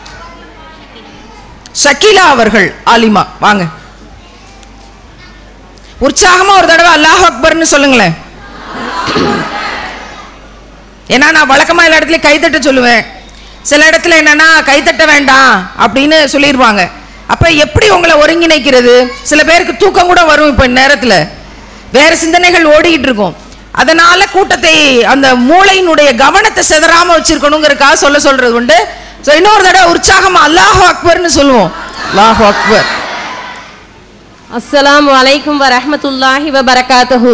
ஷக்கீலா அவர்கள் ஆலிமா வாங்க உற்சாகமா ஒரு தடவை அல்லாஹ் அக்பர்னு சொல்லுங்களேன் ஏன்னா நான் வழக்கமா எல்லா இடத்துலயும் கைத்தட்ட சொல்லுவேன் சில இடத்துல என்னன்னா கைத்தட்ட வேண்டாம் அப்படின்னு சொல்லிடுவாங்க அப்ப எப்படி உங்களை ஒருங்கிணைக்கிறது சில பேருக்கு தூக்கம் கூட வரும் இப்ப நேரத்துல வேற சிந்தனைகள் ஓடிக்கிட்டு இருக்கும் அதனால கூட்டத்தை அந்த மூளையினுடைய கவனத்தை சிதறாம வச்சிருக்கணுங்கிறதுக்காக சொல்ல சொல்றது உண்டு ஸோ இன்னொரு தடவை உற்சாகமா அல்லாஹ் அக்பர்னு சொல்லுவோம் அல்லாஹ் அக்பர் அஸ்ஸலாமு அலைக்கும் வரஹ்மத்துல்லாஹி வபரகாத்துஹு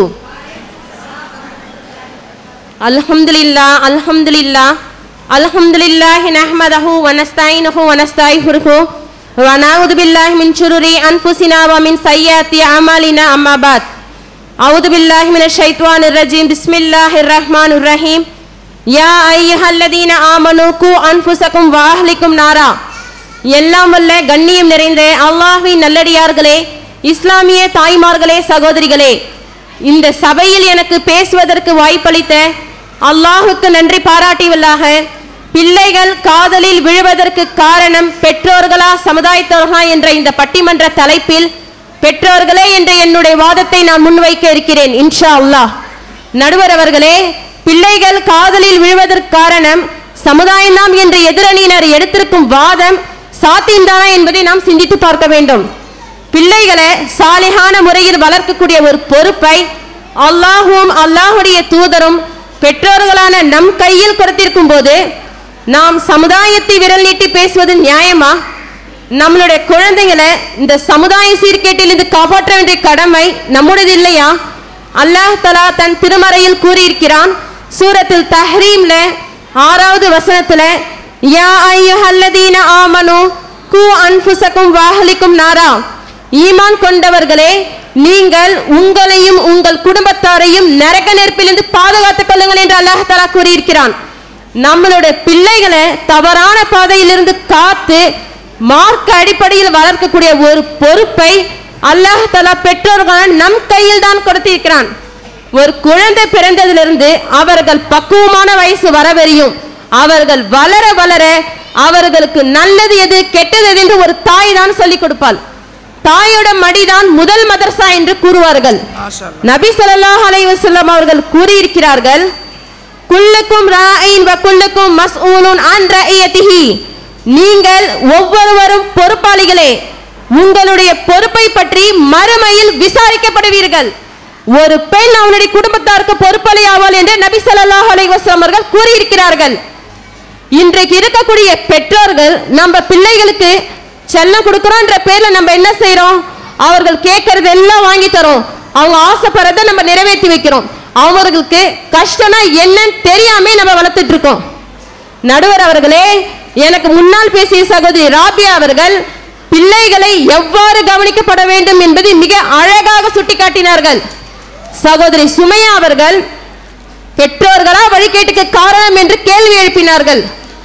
அல்ஹம்துலில்லா அல்ஹம்துலில்லா அல்ஹம்துலில்லாஹி நஹ்மதஹு வ நஸ்தஈனுஹு வ நஸ்தக்ஃபிருஹு வ நஊது பில்லாஹி மின் ஷுரூரி அன்ஃபுஸினா வ மின் சய்யிஆத்தி அமாலினா அம்மா பாத் அஊது பில்லாஹி மினஷ் ஷைத்வானிர் ரஜீம் பிஸ்மில்லாஹிர் ரஹ்மானிர் ரஹீம் யா அய்யுஹல்லதீன ஆமனூ கு அன்ஃபுஸகும் வ அஹ்லிக்கும் நாரா எல்லாம் வல்ல கண்ணியம் நிறைந்த அல்லாஹ்வின் நல்லடியார்களே இஸ்லாமிய தாய்மார்களே சகோதரிகளே இந்த சபையில் எனக்கு பேசுவதற்கு வாய்ப்பளித்த அல்லாஹுக்கு நன்றி பாராட்டியவல்லாக பிள்ளைகள் காதலில் விழுவதற்கு காரணம் பெற்றோர்களா சமுதாயத்தவர்களா என்ற இந்த பட்டிமன்ற தலைப்பில் பெற்றோர்களே என்ற என்னுடைய வாதத்தை நான் முன்வைக்க இருக்கிறேன் இன்ஷா அல்லாஹ் நடுவர் அவர்களே பிள்ளைகள் காதலில் விழுவதற்கு காரணம் சமுதாயம்தான் என்று எதிரணியினர் எடுத்திருக்கும் வாதம் சாத்தியம்தானா என்பதை நாம் சிந்தித்து பார்க்க வேண்டும் பிள்ளைகளை சாலிகான முறையில் வளர்க்கக்கூடிய ஒரு பொறுப்பை அல்லாஹும் அல்லாஹுடைய தூதரும் பெற்றோர்களான நம் கையில் கொடுத்திருக்கும் போது நாம் சமுதாயத்தை விரல் நீட்டி பேசுவது நியாயமா நம்மளுடைய குழந்தைகளை இந்த சமுதாய சீர்கேட்டிலிருந்து காப்பாற்ற வேண்டிய கடமை நம்முடையது இல்லையா அல்லாஹ் தலா தன் திருமறையில் கூறியிருக்கிறான் சூரத்தில் தஹ்ரீம்ல ஆறாவது வசனத்துல யா ஐயுஹல்லதீன ஆமனு கு அன்ஃபுசக்கும் வாஹலிக்கும் நாரா ஈமான் கொண்டவர்களே நீங்கள் உங்களையும் உங்கள் குடும்பத்தாரையும் நரக நெருப்பிலிருந்து பாதுகாத்துக் கொள்ளுங்கள் என்று அல்லாஹ் தலா கூறியிருக்கிறான் நம்மளுடைய பிள்ளைகளை தவறான பாதையிலிருந்து காத்து மார்க்க அடிப்படையில் வளர்க்கக்கூடிய ஒரு பொறுப்பை அல்லாஹ் தலா பெற்றோர்கள் நம் கையில் தான் கொடுத்திருக்கிறான் ஒரு குழந்தை பிறந்ததிலிருந்து அவர்கள் பக்குவமான வயசு வரவரையும் அவர்கள் வளர வளர அவர்களுக்கு நல்லது எது கெட்டது எது என்று ஒரு தாய் தான் சொல்லிக் கொடுப்பாள் தாயோட மடிதான் முதல் மதரசா என்று கூறுவார்கள் நபி ஸல்லல்லாஹு அலைஹி வஸல்லம் அவர்கள் கூறியிருக்கிறார்கள் குல்லுக்கும் ராயின் வ குல்லுக்கும் மஸ்ஊலுன் அன் ரஇயதிஹி நீங்கள் ஒவ்வொருவரும் பொறுப்பாளிகளே உங்களுடைய பொறுப்பை பற்றி மறுமையில் விசாரிக்கப்படுவீர்கள் ஒரு பெண் அவனுடைய குடும்பத்தாருக்கு பொறுப்பாளி ஆவாள் என்று நபி ஸல்லல்லாஹு அலைஹி வஸல்லம் அவர்கள் கூறியிருக்கிறார்கள் இன்றைக்கு இருக்கக்கூடிய பெற்றோர்கள் நம்ம பிள்ளைகளுக்கு செல்லம் கொடுக்குறோன்ற பேர்ல நம்ம என்ன செய்றோம் அவர்கள் கேட்கறது எல்லாம் வாங்கி தரோம் அவங்க ஆசைப்படுறத நம்ம நிறைவேற்றி வைக்கிறோம் அவர்களுக்கு கஷ்டம்னா என்னன்னு தெரியாம நம்ம வளர்த்துட்டு இருக்கோம் நடுவர் அவர்களே எனக்கு முன்னால் பேசிய சகோதரி ராபியா அவர்கள் பிள்ளைகளை எவ்வாறு கவனிக்கப்பட வேண்டும் என்பதை மிக அழகாக சுட்டிக்காட்டினார்கள் சகோதரி சுமையா அவர்கள் பெற்றோர்களா வழிகேட்டுக்கு காரணம் என்று கேள்வி எழுப்பினார்கள்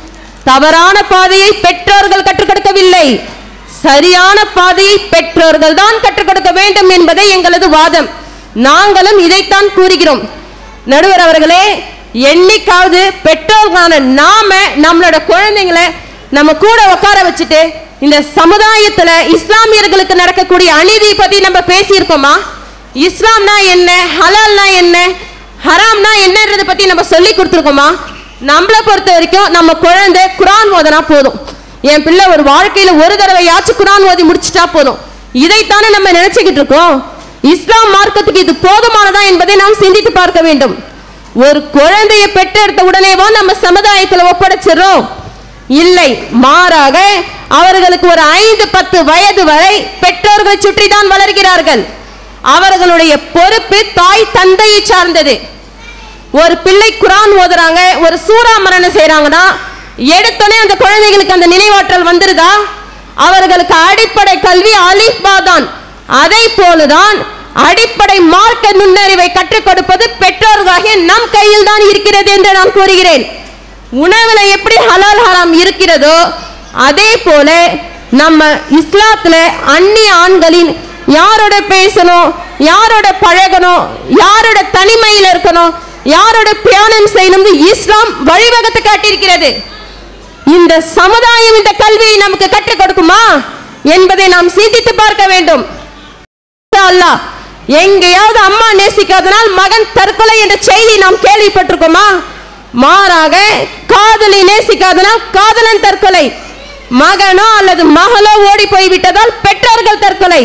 தவறான பாதையை பெற்றோர்கள் கற்றுக் கொடுக்கவில்லை சரியான பாதையை பெற்றோர்கள் தான் கற்றுக் கொடுக்க வேண்டும் என்பதே எங்களது வாதம் நாங்களும் இதைத்தான் கூறுகிறோம் நடுவர் அவர்களே என்னைக்காவது பெற்றோர்களான நாம நம்மளோட குழந்தைங்களை நம்ம கூட உட்கார வச்சுட்டு இந்த சமுதாயத்துல இஸ்லாமியர்களுக்கு நடக்கக்கூடிய அநீதியை பத்தி நம்ம பேசியிருக்கோமா இஸ்லாம்னா என்ன ஹலால்னா என்ன ஹராம்னா என்னன்றதை பத்தி நம்ம சொல்லி கொடுத்துருக்கோமா நம்மளை பொறுத்த வரைக்கும் நம்ம குழந்தை குரான் ஓதனா போதும் என் பிள்ளை ஒரு வாழ்க்கையில ஒரு தடவையாச்சும் குரான் ஓதி முடிச்சிட்டா போதும் இதைத்தானே நம்ம நினைச்சுக்கிட்டு இருக்கோம் இஸ்லாம் மார்க்கத்துக்கு இது போதுமானதா என்பதை நாம் சிந்தித்து பார்க்க வேண்டும் ஒரு குழந்தையை பெற்றெடுத்த உடனேவோ நம்ம சமுதாயத்துல ஒப்படைச்சிடுறோம் இல்லை மாறாக அவர்களுக்கு ஒரு ஐந்து பத்து வயது வரை பெற்றோர்களை சுற்றி தான் வளர்கிறார்கள் அவர்களுடைய பொறுப்பு தாய் தந்தையை சார்ந்தது ஒரு பிள்ளை குரான் ஓதுறாங்க ஒரு சூறா மரணம் செய்றாங்கன்னா எடுத்தோடனே அந்த குழந்தைகளுக்கு அந்த நினைவாற்றல் வந்துருதா அவர்களுக்கு அடிப்படை கல்வி அலிஃபா தான் அதை போலதான் அடிப்படை மார்க்க நுண்ணறிவை கற்றுக் கொடுப்பது பெற்றோர்களாகிய நம் கையில் தான் இருக்கிறது என்று நான் கூறுகிறேன் உணவுல எப்படி ஹலால் ஹராம் இருக்கிறதோ அதே போல நம்ம இஸ்லாத்துல அந்நிய ஆண்களின் யாரோட பேசணும் யாரோட பழகணும் யாரோட தனிமையில் இருக்கணும் யாரோட பிரயாணம் செய்யணும் இஸ்லாம் வழிவகுத்து காட்டியிருக்கிறது இந்த சமுதாயம் இந்த கல்வியை நமக்கு கற்றுக் கொடுக்குமா என்பதை நாம் சிந்தித்து பார்க்க வேண்டும் அல்லாஹ் எங்கேயாவது அம்மா நேசிக்காதனால் மகன் தற்கொலை என்ற செய்தி நாம் கேள்விப்பட்டிருக்கோமா மாறாக காதலி நேசிக்காதனால் காதலன் தற்கொலை மகனோ அல்லது மகளோ ஓடி போய் விட்டதால் பெற்றோர்கள் தற்கொலை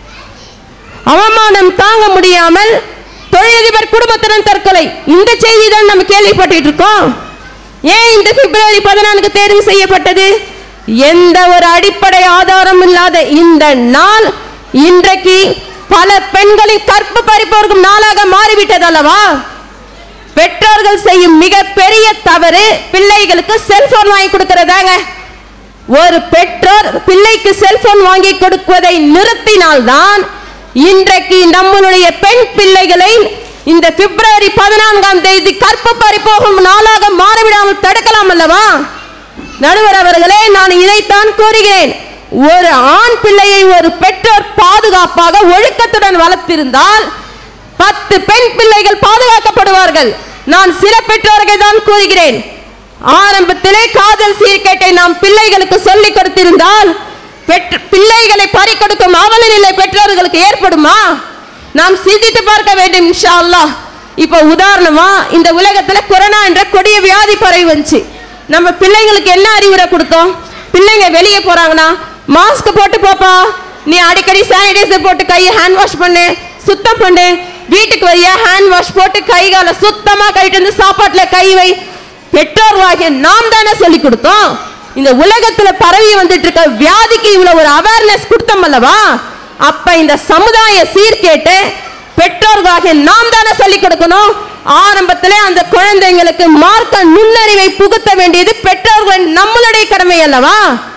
அவமானம் தாங்க முடியாமல் தொழிலதிபர் குடும்பத்தினர் தற்கொலை இந்த செய்தி தான் நம்ம கேள்விப்பட்டு இருக்கோம் ஏன் இந்த பிப்ரவரி பதினான்கு தேர்வு செய்யப்பட்டது எந்த ஒரு அடிப்படை ஆதாரம் இல்லாத இந்த நாள் இன்றைக்கு பல பெண்களின் கற்பு பறிப்போர்க்கும் நாளாக மாறிவிட்டது அல்லவா பெற்றோர்கள் செய்யும் மிக பெரிய தவறு பிள்ளைகளுக்கு செல்போன் வாங்கி கொடுக்கறதாங்க ஒரு பெற்றோர் பிள்ளைக்கு செல்போன் வாங்கி கொடுப்பதை நிறுத்தினால்தான் இன்றைக்கு நம்மளுடைய பெண் பிள்ளைகளை இந்த பிப்ரவரி பதினான்காம் தேதி கற்பு பறிப்போகும் நாளாக மாறிவிடாமல் தடுக்கலாம் அல்லவா நடுவர் அவர்களே நான் இதைத்தான் கூறுகிறேன் ஒரு ஆண் பிள்ளையை ஒரு பெற்றோர் பாதுகாப்பாக ஒழுக்கத்துடன் வளர்த்திருந்தால் பத்து பெண் பிள்ளைகள் பாதுகாக்கப்படுவார்கள் நான் சில பெற்றோர்களை தான் கூறுகிறேன் ஆரம்பத்திலே காதல் சீர்கேட்டை நாம் பிள்ளைகளுக்கு சொல்லிக் கொடுத்திருந்தால் பெற்ற பிள்ளைகளை பறிக்கொடுக்கும் அவல நிலை பெற்றோர்களுக்கு ஏற்படுமா நாம் சிந்தித்து பார்க்க வேண்டும் இன்ஷா அல்லாஹ் இப்போ உதாரணமா இந்த உலகத்துல கொரோனா என்ற கொடிய வியாதி பரவி வந்துச்சு நம்ம பிள்ளைங்களுக்கு என்ன அறிவுரை கொடுத்தோம் பிள்ளைங்க வெளியே போறாங்கன்னா மாஸ்க் போட்டு போப்பா நீ அடிக்கடி சானிடைசர் போட்டு கையை ஹேண்ட் வாஷ் பண்ணு சுத்தம் பண்ணு வீட்டுக்கு வரியா ஹேண்ட் வாஷ் போட்டு கை காலை சுத்தமா கழிட்டு வந்து சாப்பாட்டுல கை வை பெற்றோர்வாகிய நாம் தானே சொல்லி கொடுத்தோம் இந்த உலகத்துல பரவி வந்துட்டு இருக்க வியாதிக்கு இவ்வளவு ஒரு அவேர்னஸ் கொடுத்தோம் அல்லவா அப்ப இந்த சமுதாய சீர்கேட்டு பெற்றோர்களாகிய நாம் தானே சொல்லி கொடுக்கணும் ஆரம்பத்திலே அந்த குழந்தைங்களுக்கு மார்க்க நுண்ணறிவை புகுத்த வேண்டியது பெற்றோர்கள் நம்மளுடைய கடமை அல்லவா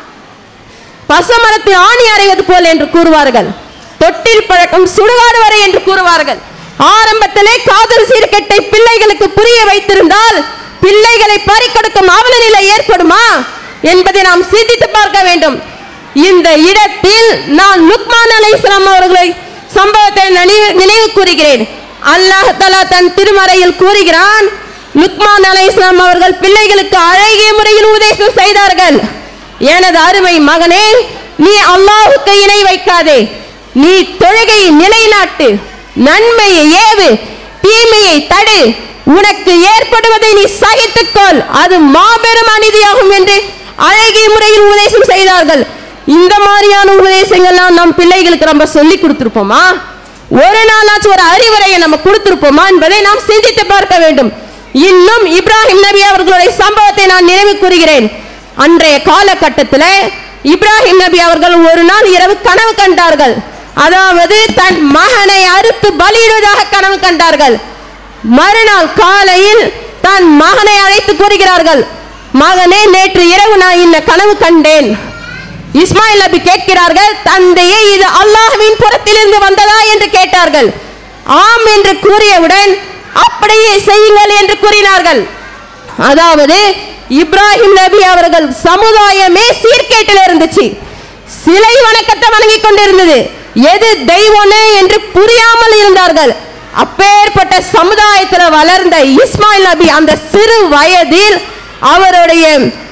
பசுமரத்தில் ஆணி அறைவது போல் என்று கூறுவார்கள் தொட்டில் பழக்கம் சுடுகாடு வரை என்று கூறுவார்கள் ஆரம்பத்திலே காதல் சீர்கேட்டை பிள்ளைகளுக்கு புரிய வைத்திருந்தால் பிள்ளைகளை பறிக்கொடுக்கும் அவல நிலை ஏற்படுமா என்பதை நாம் சிந்தித்து பார்க்க வேண்டும் இந்த இடத்தில் நான் லுக்மான் அலை இஸ்லாம் அவர்களை சம்பவத்தை நினைவு நினைவு கூறுகிறேன் அல்லாஹ் தலா தன் திருமறையில் கூறுகிறான் லுக்மான் அலை இஸ்லாம் அவர்கள் பிள்ளைகளுக்கு அழகிய முறையில் உபதேசம் செய்தார்கள் எனது அருமை மகனே நீ அல்லாஹுக்கு இணை வைக்காதே நீ தொழுகையை நிலைநாட்டு நன்மையை ஏவு தீமையை தடு உனக்கு ஏற்படுவதை நீ சகித்துக்கொள் அது மாபெரும் அநீதியாகும் என்று அழகிய முறையில் உபதேசம் செய்தார்கள் இந்த மாதிரியான உபதேசங்கள்லாம் நம் பிள்ளைகளுக்கு நம்ம சொல்லி கொடுத்திருப்போமா ஒரு நாளாச்சும் ஒரு அறிவுரையை நம்ம கொடுத்திருப்போமா என்பதை நாம் சிந்தித்து பார்க்க வேண்டும் இன்னும் இப்ராஹிம் நபி அவர்களுடைய சம்பவத்தை நான் நினைவு கூறுகிறேன் அன்றைய காலகட்டத்தில் இப்ராஹிம் நபி அவர்கள் ஒரு நாள் இரவு கனவு கண்டார்கள் அதாவது தன் மகனை அறுத்து பலியிடுவதாக கனவு கண்டார்கள் மறுநாள் காலையில் தன் மகனை அழைத்து கூறுகிறார்கள் மகனே நேற்று இரவு நான் இந்த கனவு கண்டேன் இஸ்மாயில் நபி கேட்கிறார்கள் தந்தையே இது அல்லாஹ்வின் புறத்திலிருந்து வந்ததா என்று கேட்டார்கள் ஆம் என்று கூறியவுடன் அப்படியே செய்யுங்கள் என்று கூறினார்கள் அதாவது இப்ராஹிம் நபி அவர்கள் சமுதாயமே சீர்கேட்டில் இருந்துச்சு சிலை வணக்கத்தை வணங்கி கொண்டிருந்தது எது தெய்வனே என்று புரியாமல் இருந்தார்கள் அப்பேற்பட்ட சமுதாயத்தில் வளர்ந்த இஸ்மாயில் நபி அந்த சிறு வயதில் அவருடைய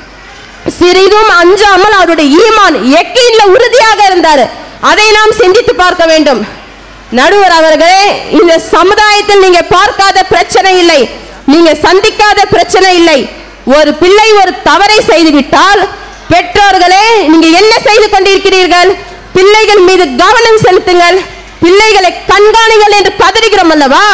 சிறிதும் அஞ்சாமல் அவருடைய ஈமான் எக்கீன்ல உறுதியாக இருந்தார் அதை நாம் சிந்தித்து பார்க்க வேண்டும் நடுவர் அவர்களே இந்த சமுதாயத்தில் நீங்க பார்க்காத பிரச்சனை இல்லை நீங்க சந்திக்காத பிரச்சனை இல்லை ஒரு பிள்ளை ஒரு தவறை செய்துவிட்டால் பெற்றோர்களே நீங்க என்ன செய்து கொண்டிருக்கிறீர்கள் பிள்ளைகள் மீது கவனம் செலுத்துங்கள் பிள்ளைகளை கண்காணிகள் என்று கதறுகிறோம் அல்லவா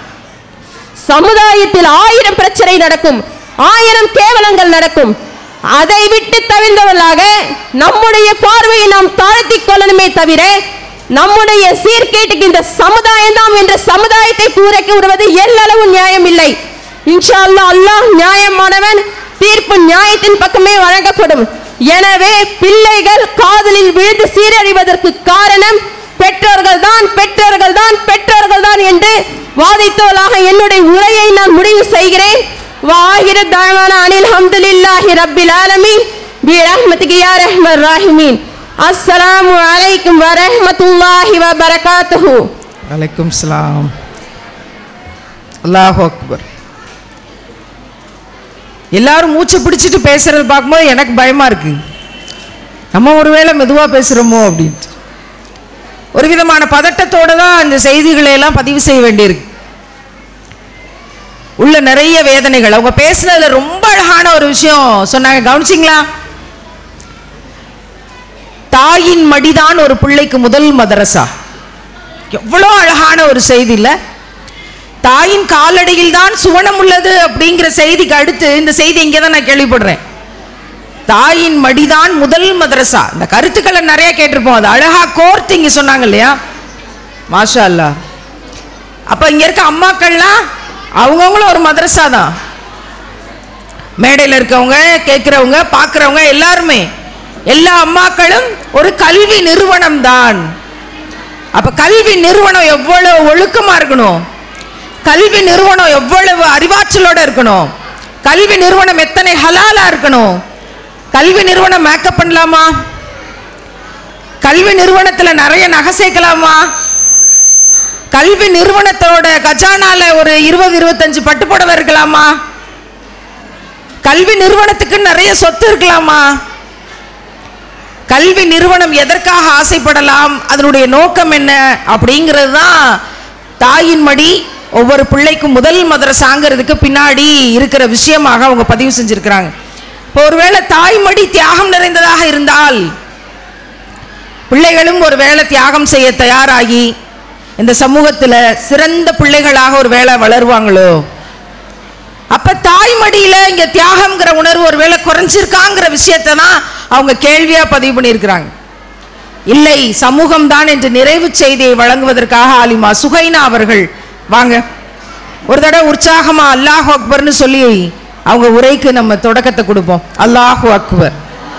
சமுதாயத்தில் ஆயிரம் பிரச்சனை நடக்கும் ஆயிரம் கேவலங்கள் நடக்கும் அதை விட்டு தவிர்ந்தவர்களாக நம்முடைய பார்வையை நாம் தாழ்த்திக் கொள்ளணுமே தவிர நம்முடைய சீர்கேட்டுக்கு இந்த சமுதாயம் தான் என்ற சமுதாயத்தை கூரைக்கு விடுவது எல்லளவு நியாயம் இல்லை இன்ஷா அல்லாஹ் அல்லாஹ் நியாயமானவன் தீர்ப்பு நியாயத்தின் பக்கமே வழங்கப்படும் எனவே பிள்ளைகள் காதலில் விழுந்து சீரழிவதற்கு காரணம் பெற்றோர்கள் தான் பெற்றோர்கள் தான் பெற்றோர்கள் தான் என்று வாதித்தவளாக என்னுடைய உரையை நான் முடிவு செய்கிறேன் وآخر دعوانا أن الحمد لله رب العالمين برحمتك يا رحم الراحمين السلام عليكم ورحمة الله وبركاته வலைக்கும் சலாம் அல்லாஹ் அக்பர் எல்லாரும் மூச்சை பிடிச்சிட்டு பேசுறது பார்க்கும்போது எனக்கு பயமா இருக்கு நம்ம ஒருவேளை மெதுவாக பேசுகிறோமோ அப்படின்ட்டு ஒரு விதமான பதட்டத்தோடு தான் இந்த செய்திகளை எல்லாம் பதிவு செய்ய வேண்டியிருக்கு உள்ள நிறைய வேதனைகள் அவங்க பேசுனதுல ரொம்ப அழகான ஒரு விஷயம் சொன்னாங்க கவனிச்சிங்களா தாயின் மடிதான் ஒரு பிள்ளைக்கு முதல் மதரசா எவ்வளோ அழகான ஒரு செய்தி இல்ல தாயின் காலடியில் தான் சுவனம் உள்ளது அப்படிங்கிற செய்திக்கு அடுத்து இந்த செய்தி இங்கே தான் நான் கேள்விப்படுறேன் தாயின் மடிதான் முதல் மதரசா இந்த கருத்துக்களை நிறைய கேட்டிருப்போம் அது அழகா கோர்த்து இங்க சொன்னாங்க இல்லையா மாஷா அல்லா அப்ப இங்க இருக்க அம்மாக்கள்லாம் அவங்கவுங்களும் ஒரு மதரசா தான் மேடையில் இருக்கவங்க கேட்குறவங்க பார்க்குறவங்க எல்லாருமே எல்லா அம்மாக்களும் ஒரு கல்வி நிறுவனம் தான் அப்ப கல்வி நிறுவனம் எவ்வளவு ஒழுக்கமா இருக்கணும் கல்வி நிறுவனம் எவ்வளவு அறிவாற்றலோட இருக்கணும் கல்வி நிறுவனம் எத்தனை ஹலாலா இருக்கணும் கல்வி நிறுவனம் மேக்கப் பண்ணலாமா கல்வி நிறுவனத்துல நிறைய நகை சேர்க்கலாமா கல்வி நிறுவனத்தோட கஜானால ஒரு இருபது இருபத்தஞ்சு பட்டுப்புடவை இருக்கலாமா கல்வி நிறுவனத்துக்கு நிறைய சொத்து இருக்கலாமா கல்வி நிறுவனம் எதற்காக ஆசைப்படலாம் அதனுடைய நோக்கம் என்ன அப்படிங்கிறது தான் தாயின் மடி ஒவ்வொரு பிள்ளைக்கும் முதல் மதரசாங்கிறதுக்கு பின்னாடி இருக்கிற விஷயமாக அவங்க பதிவு செஞ்சிருக்கிறாங்க இப்போ ஒருவேளை தாய்மடி தியாகம் நிறைந்ததாக இருந்தால் பிள்ளைகளும் ஒரு வேளை தியாகம் செய்ய தயாராகி இந்த சமூகத்தில் சிறந்த பிள்ளைகளாக ஒரு வேளை வளருவாங்களோ அப்ப தாய்மடியில இங்க தியாகம்ங்கிற உணர்வு ஒருவேளை குறைஞ்சிருக்காங்கிற விஷயத்தை தான் அவங்க கேள்வியா பதிவு பண்ணியிருக்கிறாங்க இல்லை சமூகம் தான் என்று நிறைவு செய்தியை வழங்குவதற்காக ஆலிமா சுகைனா அவர்கள் வாங்க ஒரு தடவை உற்சாகமா அல்லாஹ் அக்பர்னு சொல்லி அவங்க உரைக்கு நம்ம தொடக்கத்தை கொடுப்போம் அல்லாஹு அக்பர்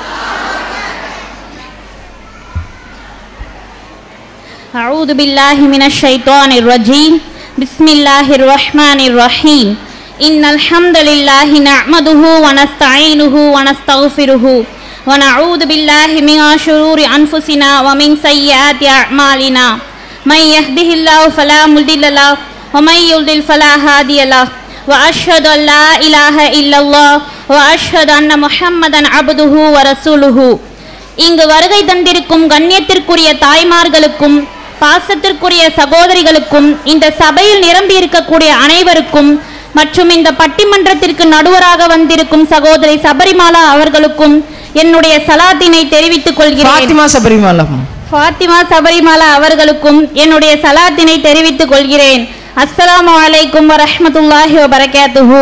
أعوذ بالله من الشيطان الرجيم بسم الله الرحمن الرحيم إن الحمد لله نعمده ونستعينه ونستغفره ونعوذ بالله من شرور أنفسنا ومن سيئات أعمالنا من يهده الله فلا مضل له ومن يضلل فلا هادي له وأشهد أن لا إله إلا الله وأشهد أن محمدا عبده ورسوله இங்கு வருகை தந்திருக்கும் கண்ணியத்திற்குரிய தாய்மார்களுக்கும் பாசத்திற்குரிய சகோதரிகளுக்கும் இந்த சபையில் நிரம்பி இருக்கக்கூடிய அனைவருக்கும் மற்றும் இந்த பட்டிமன்றத்திற்கு நடுவராக வந்திருக்கும் சகோதரி சபரிமாலா அவர்களுக்கும் என்னுடைய சலாத்தினை தெரிவித்துக் கொள்கிறேன் பாத்திமா சபரிமலம் ஃபாத்திமா சபரிமாலா அவர்களுக்கும் என்னுடைய சலாத்தினை தெரிவித்துக் கொள்கிறேன் அஸ்ஸலாமு அலைக்கும் வரஹ்மத்துல்லாஹி வபரகாத்துஹு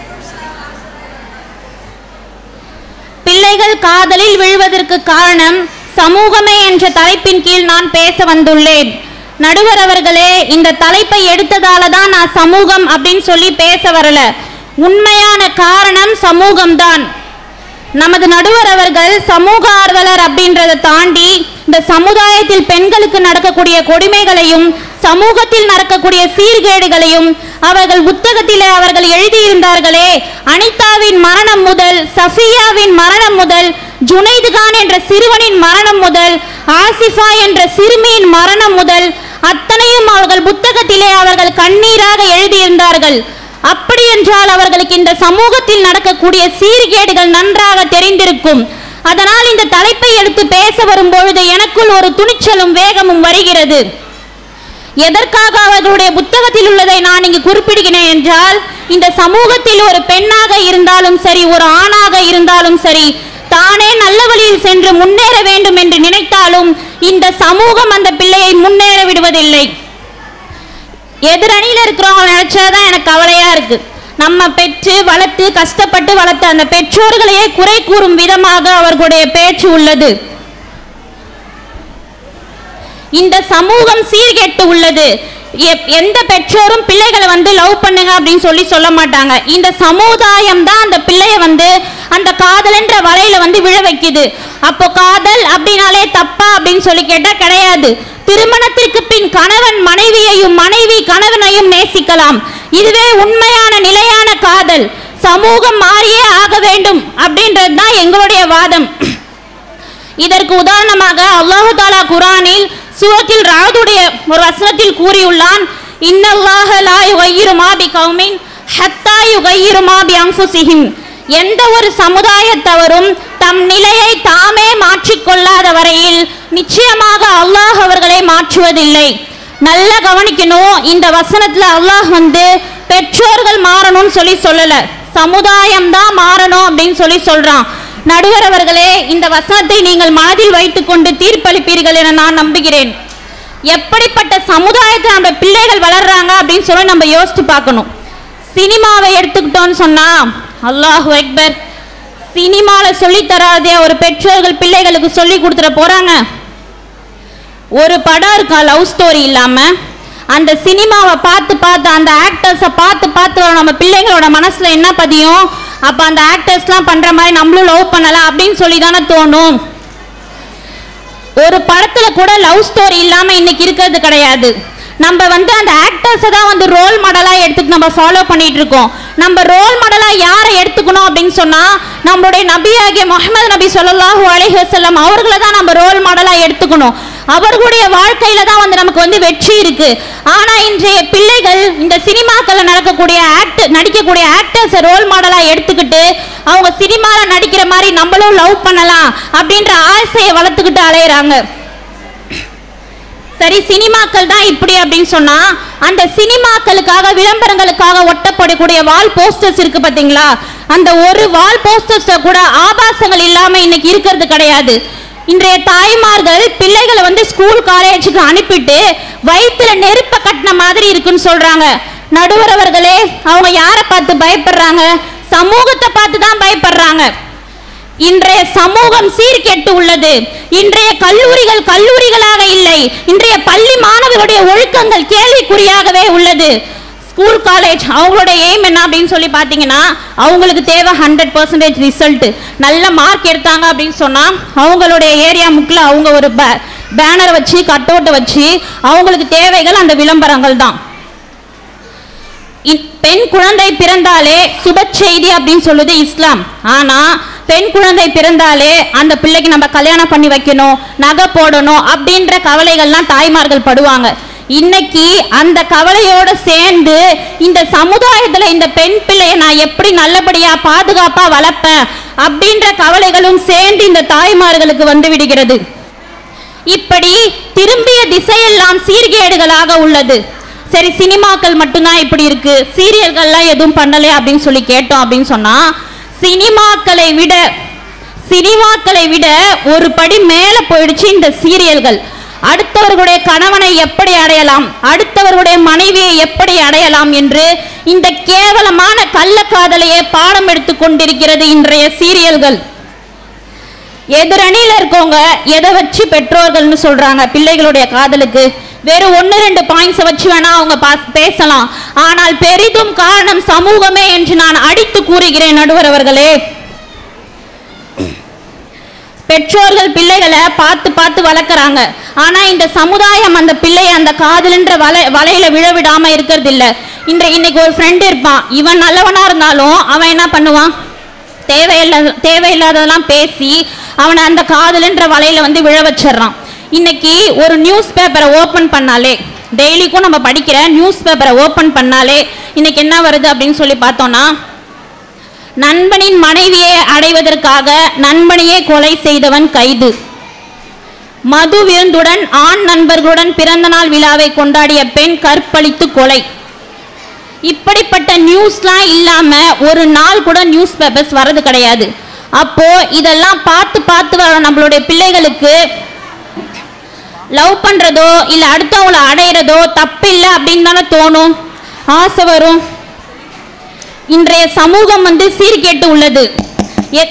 பிள்ளைகள் காதலில் விழுவதற்கு காரணம் சமூகமே என்ற தலைப்பின் கீழ் நான் பேச வந்துள்ளேன் நடுவர் அவர்களே இந்த தலைப்பை எடுத்ததால தான் நான் சமூகம் அப்படின்னு சொல்லி பேச வரல உண்மையான காரணம் சமூகம்தான் நமது நடுவர் அவர்கள் சமூக ஆர்வலர் அப்படின்றத தாண்டி இந்த சமுதாயத்தில் பெண்களுக்கு நடக்கக்கூடிய கொடுமைகளையும் சமூகத்தில் நடக்கக்கூடிய சீர்கேடுகளையும் அவர்கள் புத்தகத்திலே அவர்கள் எழுதியிருந்தார்களே அனிதாவின் மரணம் முதல் சஃபியாவின் மரணம் முதல் ஜுனைது கான் என்ற சிறுவனின் மரணம் முதல் ஆசிஃபா என்ற சிறுமியின் மரணம் முதல் அத்தனையும் அவர்கள் புத்தகத்திலே அவர்கள் கண்ணீராக எழுதியிருந்தார்கள் அப்படி என்றால் அவர்களுக்கு இந்த சமூகத்தில் நடக்கக்கூடிய சீர்கேடுகள் நன்றாக தெரிந்திருக்கும் அதனால் இந்த தலைப்பை எடுத்து பேச வரும் பொழுது எனக்குள் ஒரு துணிச்சலும் வேகமும் வருகிறது எதற்காக அவர்களுடைய புத்தகத்தில் உள்ளதை நான் இங்கு குறிப்பிடுகிறேன் என்றால் இந்த சமூகத்தில் ஒரு பெண்ணாக இருந்தாலும் சரி ஒரு ஆணாக இருந்தாலும் சரி தானே நல்ல வழியில் சென்று முன்னேற வேண்டும் என்று நினைத்தாலும் இந்த சமூகம் அந்த பிள்ளையை முன்னேற விடுவதில்லை எதிரணியில் இருக்கிறவங்க நினைச்சாதான் எனக்கு கவலையா இருக்கு நம்ம பெற்று வளர்த்து கஷ்டப்பட்டு வளர்த்த அந்த பெற்றோர்களையே குறை கூறும் விதமாக அவர்களுடைய பேச்சு உள்ளது இந்த சமூகம் சீர்கெட்டு உள்ளது எப்- எந்த பெற்றோரும் பிள்ளைகளை வந்து லவ் பண்ணுங்க அப்படின்னு சொல்லி சொல்ல மாட்டாங்க இந்த சமுதாயம் தான் அந்த பிள்ளைய வந்து அந்த காதல் என்ற வலையில வந்து விழ வைக்குது அப்போ காதல் அப்படின்னாலே தப்பா அப்படின்னு சொல்லி கேட்டா கிடையாது திருமணத்திற்கு பின் கணவன் மனைவியையும் மனைவி கணவனையும் நேசிக்கலாம் இதுவே உண்மையான நிலையான காதல் சமூகம் மாறியே ஆக வேண்டும் அப்படின்றது தான் எங்களுடைய வாதம் இதற்கு உதாரணமாக அல்லாஹு தாலா குரானில் சூரத்தில் ராதுடைய ஒரு வசனத்தில் கூறியுள்ளான் இன்னல்லாஹ லா யுகையிரு மா பி கௌமின் ஹத்தா யுகையிரு மா பி அன்ஃபுசிஹிம் எந்த ஒரு சமுதாயத்தவரும் தம் நிலையை தாமே மாற்றிக்கொள்ளாத வரையில் நிச்சயமாக அல்லாஹ் அவர்களை மாற்றுவதில்லை நல்லா கவனிக்கணும் இந்த வசனத்துல அல்லாஹ் வந்து பெற்றோர்கள் மாறணும்னு சொல்லி சொல்லல சமுதாயம் தான் மாறணும் அப்படின்னு சொல்லி சொல்றான் நடுவர் அவர்களே இந்த வசனத்தை நீங்கள் மனதில் வைத்துக்கொண்டு தீர்ப்பளிப்பீர்கள் என நான் நம்புகிறேன் எப்படிப்பட்ட சமுதாயத்தில் நம்ம பிள்ளைகள் வளர்றாங்க அப்படின்னு சொல்லி நம்ம யோசிச்சு பார்க்கணும் சினிமாவை எடுத்துக்கிட்டோம்னு சொன்னா அல்லாஹு அக்பர் சினிமாவில் சொல்லி தராதே ஒரு பெற்றோர்கள் பிள்ளைகளுக்கு சொல்லி கொடுத்துட போறாங்க ஒரு படம் இருக்கா லவ் ஸ்டோரி இல்லாம அந்த சினிமாவை பார்த்து பார்த்து அந்த ஆக்டர்ஸை பார்த்து பார்த்து நம்ம பிள்ளைங்களோட மனசுல என்ன பதியும் அப்ப அந்த ஆக்டர்ஸ்லாம் பண்ற மாதிரி நம்மளும் லவ் பண்ணலாம் அப்படின்னு சொல்லி தானே தோணும் ஒரு படத்துல கூட லவ் ஸ்டோரி இல்லாம இன்னைக்கு இருக்கிறது கிடையாது நம்ம வந்து அந்த ஆக்டர்ஸை தான் வந்து ரோல் மாடலா எடுத்துட்டு நம்ம ஃபாலோ பண்ணிட்டு இருக்கோம் நம்ம ரோல் மாடலா யாரை எடுத்துக்கணும் அப்படின்னு சொன்னா நம்மளுடைய நபியாகிய முகமது நபி ஸல்லல்லாஹு அலைஹி வஸல்லம் அவர்களை தான் நம்ம ரோல் மாடலா எடுத்துக்கணும் அவர்களுடைய வாழ்க்கையில தான் வந்து நமக்கு வந்து வெற்றி இருக்கு ஆனா இன்றைய பிள்ளைகள் இந்த சினிமாக்கள்ல நடக்கக்கூடிய ஆக்ட் நடிக்கக்கூடிய ஆக்டர்ஸை ரோல் மாடலா எடுத்துக்கிட்டு அவங்க சினிமால நடிக்கிற மாதிரி நம்மளும் லவ் பண்ணலாம் அப்படின்ற ஆசையை வளர்த்துக்கிட்டு அலையுறாங்க சரி சினிமாக்கள் தான் இப்படி அப்படின்னு சொன்னா அந்த சினிமாக்களுக்காக விளம்பரங்களுக்காக ஒட்டப்படக்கூடிய வால் போஸ்டர்ஸ் இருக்கு பாத்தீங்களா அந்த ஒரு வால் போஸ்டர்ஸ் கூட ஆபாசங்கள் இல்லாம இன்னைக்கு இருக்கிறது கிடையாது இன்றைய தாய்மார்கள் பிள்ளைகளை வந்து ஸ்கூல் காலேஜுக்கு அனுப்பிட்டு வயிற்றுல நெருப்ப கட்டின மாதிரி இருக்குன்னு சொல்றாங்க நடுவர் அவர்களே அவங்க யாரை பார்த்து பயப்படுறாங்க சமூகத்தை பார்த்து தான் பயப்படுறாங்க இன்றைய சமூகம் சீர்கெட்டு உள்ளது இன்றைய கல்லூரிகள் கல்லூரிகளாக இல்லை இன்றைய பள்ளி மாணவர்களுடைய ஒழுக்கங்கள் கேள்விக்குறியாகவே உள்ளது ஸ்கூல் காலேஜ் அவங்களோட எய்ம் என்ன அப்படின்னு சொல்லி பார்த்தீங்கன்னா அவங்களுக்கு தேவை ஹண்ட்ரட் பர்சன்டேஜ் ரிசல்ட் நல்ல மார்க் எடுத்தாங்க அப்படின்னு சொன்னால் அவங்களுடைய ஏரியா முக்கில் அவங்க ஒரு பேனர் வச்சு கட் அவுட்டை வச்சு அவங்களுக்கு தேவைகள் அந்த விளம்பரங்கள் தான் இ- பெண் குழந்தை பிறந்தாலே சுப செய்தி அப்படின்னு சொல்லுது இஸ்லாம் ஆனா பெண் குழந்தை பிறந்தாலே அந்த பிள்ளைக்கு நம்ம கல்யாணம் பண்ணி வைக்கணும் நகை போடணும் அப்படின்ற கவலைகள்லாம் தாய்மார்கள் படுவாங்க இன்னைக்கு அந்த கவலையோட சேர்ந்து இந்த சமுதாயத்துல இந்த பெண் பிள்ளையை நான் எப்படி நல்லபடியா பாதுகாப்பா வளர்ப்பேன் அப்படின்ற கவலைகளும் சேர்ந்து இந்த தாய்மார்களுக்கு வந்து விடுகிறது இப்படி திரும்பிய திசையெல்லாம் சீர்கேடுகளாக உள்ளது சரி சினிமாக்கள் மட்டும்தான் இப்படி இருக்கு சீரியல்கள்லாம் எதுவும் பண்ணலை அப்படின்னு சொல்லி கேட்டோம் அப்படின்னு சொன்னா சினிமாக்களை விட சினிமாக்களை விட ஒரு படி மேல போயிடுச்சு இந்த சீரியல்கள் அடுத்தவர்களுடைய கணவனை எப்படி அடையலாம் அடுத்தவர்களுடைய மனைவியை எப்படி அடையலாம் என்று இந்த கேவலமான கள்ளக்காதலையே பாடம் எடுத்துக் கொண்டிருக்கிறது இன்றைய சீரியல்கள் எதிரணியில இருக்கவங்க எதை வச்சு பெற்றோர்கள்னு சொல்றாங்க பிள்ளைகளுடைய காதலுக்கு வெறும் ஒன்று ரெண்டு பாயிண்ட்ஸை வச்சு வேணா அவங்க பா- பேசலாம் ஆனால் பெரிதும் காரணம் சமூகமே என்று நான் அடித்து கூறுகிறேன் நடுவர் அவர்களே பெற்றோர்கள் பிள்ளைகளை பார்த்து பார்த்து வளர்க்குறாங்க ஆனா இந்த சமுதாயம் அந்த பிள்ளையை அந்த காதல்ன்ற வலை வலையில விழ விடாம இருக்கிறது இல்ல இன்றை இன்னைக்கு ஒரு ஃப்ரெண்ட் இருப்பான் இவன் நல்லவனா இருந்தாலும் அவன் என்ன பண்ணுவான் தேவையில்லாத தேவையில்லாததெல்லாம் பேசி அவனை அந்த காதல்ன்ற வலையில வந்து விழ வச்சிடுறான் இன்னைக்கு ஒரு நியூஸ் பேப்பரை ஓப்பன் பண்ணாலே டெய்லிக்கும் நம்ம படிக்கிற நியூஸ் பேப்பரை ஓப்பன் பண்ணாலே இன்னைக்கு என்ன வருது அப்படின்னு சொல்லி பார்த்தோம்னா நண்பனின் மனைவியை அடைவதற்காக நண்பனையே கொலை செய்தவன் கைது மது விருந்துடன் ஆண் நண்பர்களுடன் பிறந்தநாள் விழாவை கொண்டாடிய பெண் கற்பழித்து கொலை இப்படிப்பட்ட நியூஸ்லாம் இல்லாம ஒரு நாள் கூட நியூஸ் பேப்பர்ஸ் வரது கிடையாது அப்போ இதெல்லாம் பார்த்து பார்த்து வர நம்மளுடைய பிள்ளைகளுக்கு லவ் பண்றதோ இல்ல அடுத்தவங்கள அடையிறதோ தப்பில்லை அப்படின்னு தானே தோணும் ஆசை வரும் இன்றைய சமூகம் வந்து சீர்கேட்டு உள்ளது எ-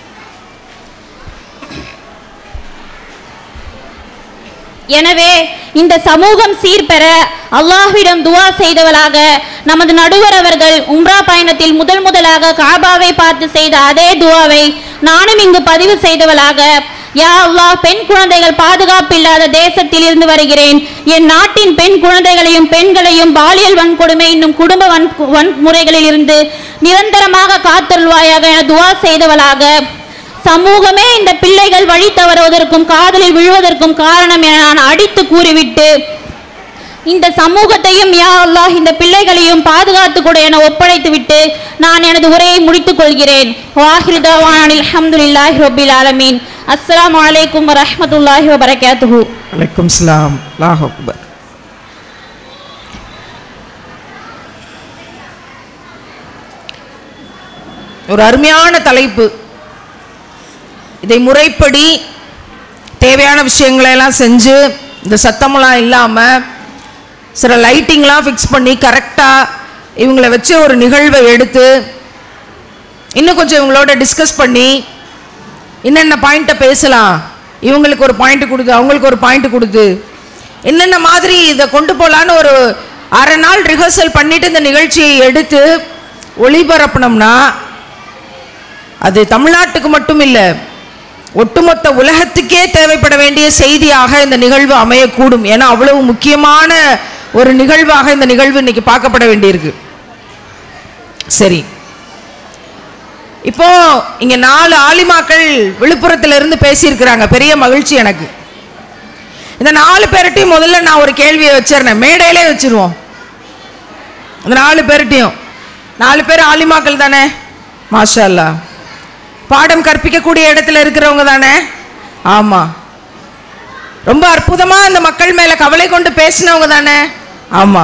எனவே இந்த சமூகம் சீர்பெற அல்லாஹ்விடம் துவா செய்தவளாக நமது நடுவர் அவர்கள் உம்ரா பயணத்தில் முதல் முதலாக காபாவை பார்த்து செய்த அதே துவாவை நானும் இங்கு பதிவு செய்தவளாக யா அல்லாஹ் பெண் குழந்தைகள் பாதுகாப்பு இல்லாத தேசத்தில் இருந்து வருகிறேன் என் நாட்டின் பெண் குழந்தைகளையும் பெண்களையும் பாலியல் வன்கொடுமை இன்னும் குடும்ப வன் வன்முறைகளில் இருந்து நிரந்தரமாக காத்தருள்வாயாக என துவா செய்தவளாக சமூகமே இந்த பிள்ளைகள் வழி தவறுவதற்கும் காதலில் விழுவதற்கும் காரணம் என நான் அடித்து கூறிவிட்டு இந்த சமூகத்தையும் யா அல்லாஹ் இந்த பிள்ளைகளையும் பாதுகாத்து கொடு என ஒப்படைத்து விட்டு நான் எனது உரையை முடித்துக் கொள்கிறேன் வாஹிர் தவான் அல்ஹம்துலில்லாஹி ரபில் ஆலமீன் அஸ்ஸலாமு அலைக்கும் வரஹ்மத்துல்லாஹி வபரகாத்துஹு வலைக்கும் சலாம் அல்லாஹ் அக்பர் ஒரு அருமையான தலைப்பு இதை முறைப்படி தேவையான விஷயங்களை எல்லாம் செஞ்சு இந்த சத்தமெல்லாம் இல்லாமல் சில லைட்டிங்லாம் ஃபிக்ஸ் பண்ணி கரெக்டாக இவங்களை வச்சு ஒரு நிகழ்வை எடுத்து இன்னும் கொஞ்சம் இவங்களோட டிஸ்கஸ் பண்ணி என்னென்ன பாயிண்ட்டை பேசலாம் இவங்களுக்கு ஒரு பாயிண்ட் கொடுத்து அவங்களுக்கு ஒரு பாயிண்ட் கொடுத்து என்னென்ன மாதிரி இதை கொண்டு போகலான்னு ஒரு அரை நாள் ரிஹர்சல் பண்ணிட்டு இந்த நிகழ்ச்சியை எடுத்து ஒளிபரப்பினோம்னா அது தமிழ்நாட்டுக்கு மட்டும் இல்லை ஒட்டுமொத்த உலகத்துக்கே தேவைப்பட வேண்டிய செய்தியாக இந்த நிகழ்வு அமையக்கூடும் ஏன்னா அவ்வளவு முக்கியமான ஒரு நிகழ்வாக இந்த நிகழ்வு இன்னைக்கு பார்க்கப்பட வேண்டியிருக்கு சரி இப்போ இங்க நாலு ஆலிமாக்கள் விழுப்புரத்துல இருந்து பேசியிருக்கிறாங்க பெரிய மகிழ்ச்சி எனக்கு இந்த நாலு பேர்ட்டையும் முதல்ல நான் ஒரு கேள்வியை வச்சிருந்தேன் மேடையிலே வச்சிருவோம் அந்த நாலு பேர்ட்டையும் நாலு பேர் ஆலிமாக்கள் தானே மாஷா அல்லாஹ் பாடம் கற்பிக்கக்கூடிய இடத்துல இருக்கிறவங்க தானே ஆமா ரொம்ப அற்புதமா இந்த மக்கள் மேல கவலை கொண்டு பேசினவங்க தானே ஆமா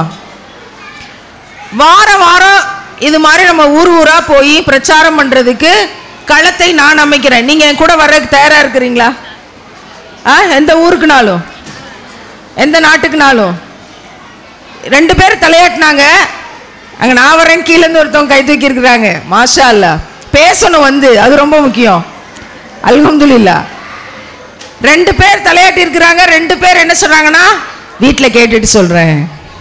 வார வாரம் இது மாதிரி நம்ம ஊர் ஊரா போய் பிரச்சாரம் பண்றதுக்கு களத்தை நான் அமைக்கிறேன் நீங்க என் கூட வர்றதுக்கு தயாரா இருக்கிறீங்களா ஆ எந்த ஊருக்குனாலும் எந்த நாட்டுக்குனாலும் ரெண்டு பேர் தலையாட்டினாங்க அங்க நான் வரேன் கீழே இருந்து ஒருத்தவங்க கை தூக்கி இருக்கிறாங்க மாஷா அல்லா பேசணும் வந்து அது ரொம்ப முக்கியம் அல்ஹம்துலில்லா ரெண்டு பேர் தலையாட்டி இருக்கிறாங்க ரெண்டு பேர் என்ன சொல்றாங்கன்னா வீட்டில் கேட்டுட்டு சொல்றேன்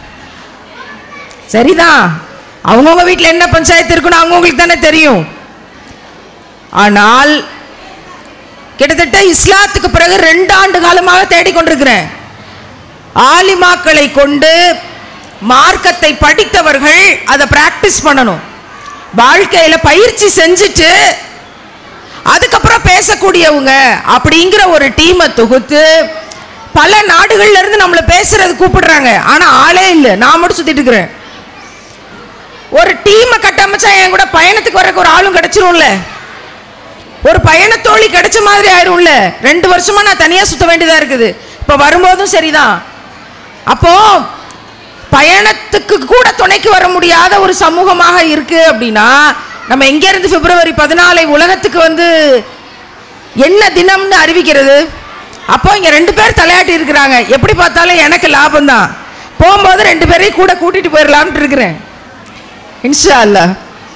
சரிதான் அவங்கவுங்க வீட்டில் என்ன பஞ்சாயத்து இருக்குன்னு அவங்கவுங்களுக்கு தானே தெரியும் ஆனால் கிட்டத்தட்ட இஸ்லாத்துக்கு பிறகு ரெண்டு ஆண்டு காலமாக தேடிக்கொண்டிருக்கிறேன் ஆலிமாக்களை கொண்டு மார்க்கத்தை படித்தவர்கள் அதை பிராக்டிஸ் பண்ணணும் வாழ்க்கையில பயிற்சி செஞ்சுட்டு அதுக்கப்புறம் பேசக்கூடியவங்க அப்படிங்கிற ஒரு டீமை தொகுத்து பல நாடுகள்ல இருந்து நம்மளை பேசுறது கூப்பிடுறாங்க ஆனா ஆளே இல்லை நான் மட்டும் சுத்திட்டு இருக்கிறேன் ஒரு டீமை கட்டமைச்சா என் கூட பயணத்துக்கு வரக்கு ஒரு ஆளும் கிடைச்சிரும்ல ஒரு பயணத்தோழி கிடைச்ச மாதிரி ஆயிரும்ல ரெண்டு வருஷமா நான் தனியா சுத்த வேண்டியதா இருக்குது இப்ப வரும்போதும் சரிதான் அப்போ பயணத்துக்கு கூட துணைக்கு வர முடியாத ஒரு சமூகமாக இருக்கு அப்படின்னா நம்ம எங்க இருந்து பிப்ரவரி பதினாலை உலகத்துக்கு வந்து என்ன தினம்னு அறிவிக்கிறது அப்போ இங்க ரெண்டு பேர் தலையாட்டி இருக்கிறாங்க எப்படி பார்த்தாலும் எனக்கு லாபம் தான் போகும்போது ரெண்டு பேரையும் கூட கூட்டிட்டு போயிடலாம்னு இருக்கிறேன் இன்ஷா அல்லாஹ்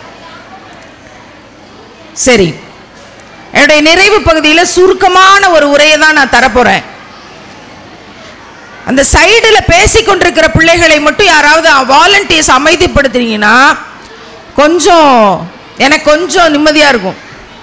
சரி என்னுடைய நிறைவு பகுதியில் சுருக்கமான ஒரு உரையை தான் நான் தரப்போறேன் அந்த சைடில் பேசி கொண்டிருக்கிற பிள்ளைகளை மட்டும் யாராவது வாலண்டியர்ஸ் அமைதிப்படுத்துறீங்கன்னா கொஞ்சம் எனக்கு கொஞ்சம் நிம்மதியாக இருக்கும்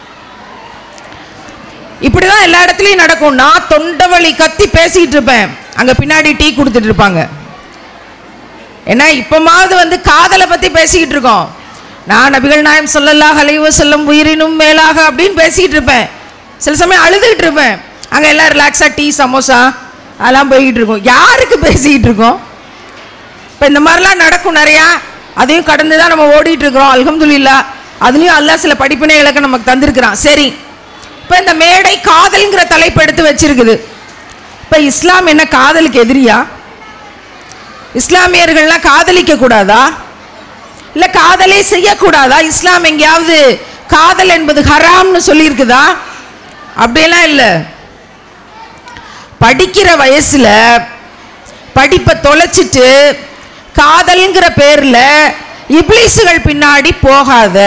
இப்படி தான் எல்லா இடத்துலையும் நடக்கும் நான் தொண்டை வலி கத்தி பேசிக்கிட்டு இருப்பேன் அங்கே பின்னாடி டீ கொடுத்துட்டு இருப்பாங்க ஏன்னா இப்பமாவது வந்து காதலை பற்றி பேசிக்கிட்டு இருக்கோம் நான் நபிகள் நாயம் சொல்லல்லாஹ் அலைவ செல்லம் உயிரினும் மேலாக அப்படின்னு பேசிக்கிட்டு இருப்பேன் சில சமயம் அழுதுகிட்டு இருப்பேன் அங்கே எல்லாம் ரிலாக்ஸாக டீ சமோசா அதெல்லாம் போய்கிட்டு இருக்கோம் யாருக்கு பேசிக்கிட்டு இருக்கோம் இப்போ இந்த மாதிரிலாம் நடக்கும் நிறையா அதையும் கடந்து தான் நம்ம ஓடிட்டு இருக்கிறோம் அல்ஹம்துலில்லா அதுலேயும் அல்லாஹ் சில படிப்பினைகளுக்கு நமக்கு தந்திருக்கிறான் சரி இப்போ இந்த மேடை காதல்ங்கிற தலைப்பு எடுத்து வச்சிருக்குது இப்போ இஸ்லாம் என்ன காதலுக்கு எதிரியா இஸ்லாமியர்கள்லாம் காதலிக்க கூடாதா இல்ல காதலே செய்யக்கூடாதா இஸ்லாம் எங்கேயாவது காதல் என்பது ஹராம்னு சொல்லியிருக்குதா அப்படியெல்லாம் இல்லை படிக்கிற வயசுல படிப்பை தொலைச்சிட்டு காதல்ங்கிற பேர்ல இப்ளீஸுகள் பின்னாடி போகாத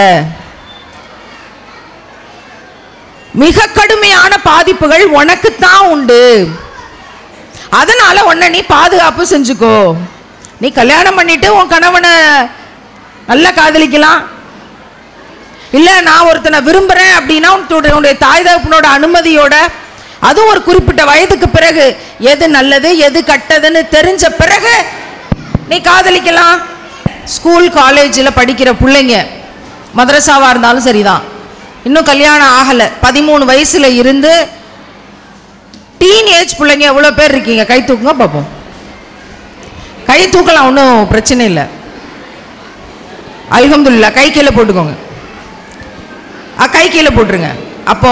மிக கடுமையான பாதிப்புகள் உனக்குத்தான் உண்டு அதனால உன்னை நீ பாதுகாப்பு செஞ்சுக்கோ நீ கல்யாணம் பண்ணிட்டு உன் கணவனை நல்லா காதலிக்கலாம் இல்ல நான் ஒருத்தனை விரும்புறேன் அப்படின்னா உன்னுடைய உன்னுடைய தாய் தகப்பனோட அனுமதியோட அதுவும் ஒரு குறிப்பிட்ட வயதுக்கு பிறகு எது நல்லது எது கட்டதுன்னு தெரிஞ்ச பிறகு நீ காதலிக்கலாம் ஸ்கூல் காலேஜில் படிக்கிற பிள்ளைங்க மதரசாவாக இருந்தாலும் சரிதான் இன்னும் கல்யாணம் ஆகலை பதிமூணு வயசில் இருந்து டீன் ஏஜ் பிள்ளைங்க எவ்வளோ பேர் இருக்கீங்க கை தூக்குங்க பார்ப்போம் கை தூக்கலாம் ஒன்றும் பிரச்சனை இல்லை அல்ஹம்துலில்லாஹ் கை கீழே போட்டுக்கோங்க ஆ கை கீழே போட்டுருங்க அப்போ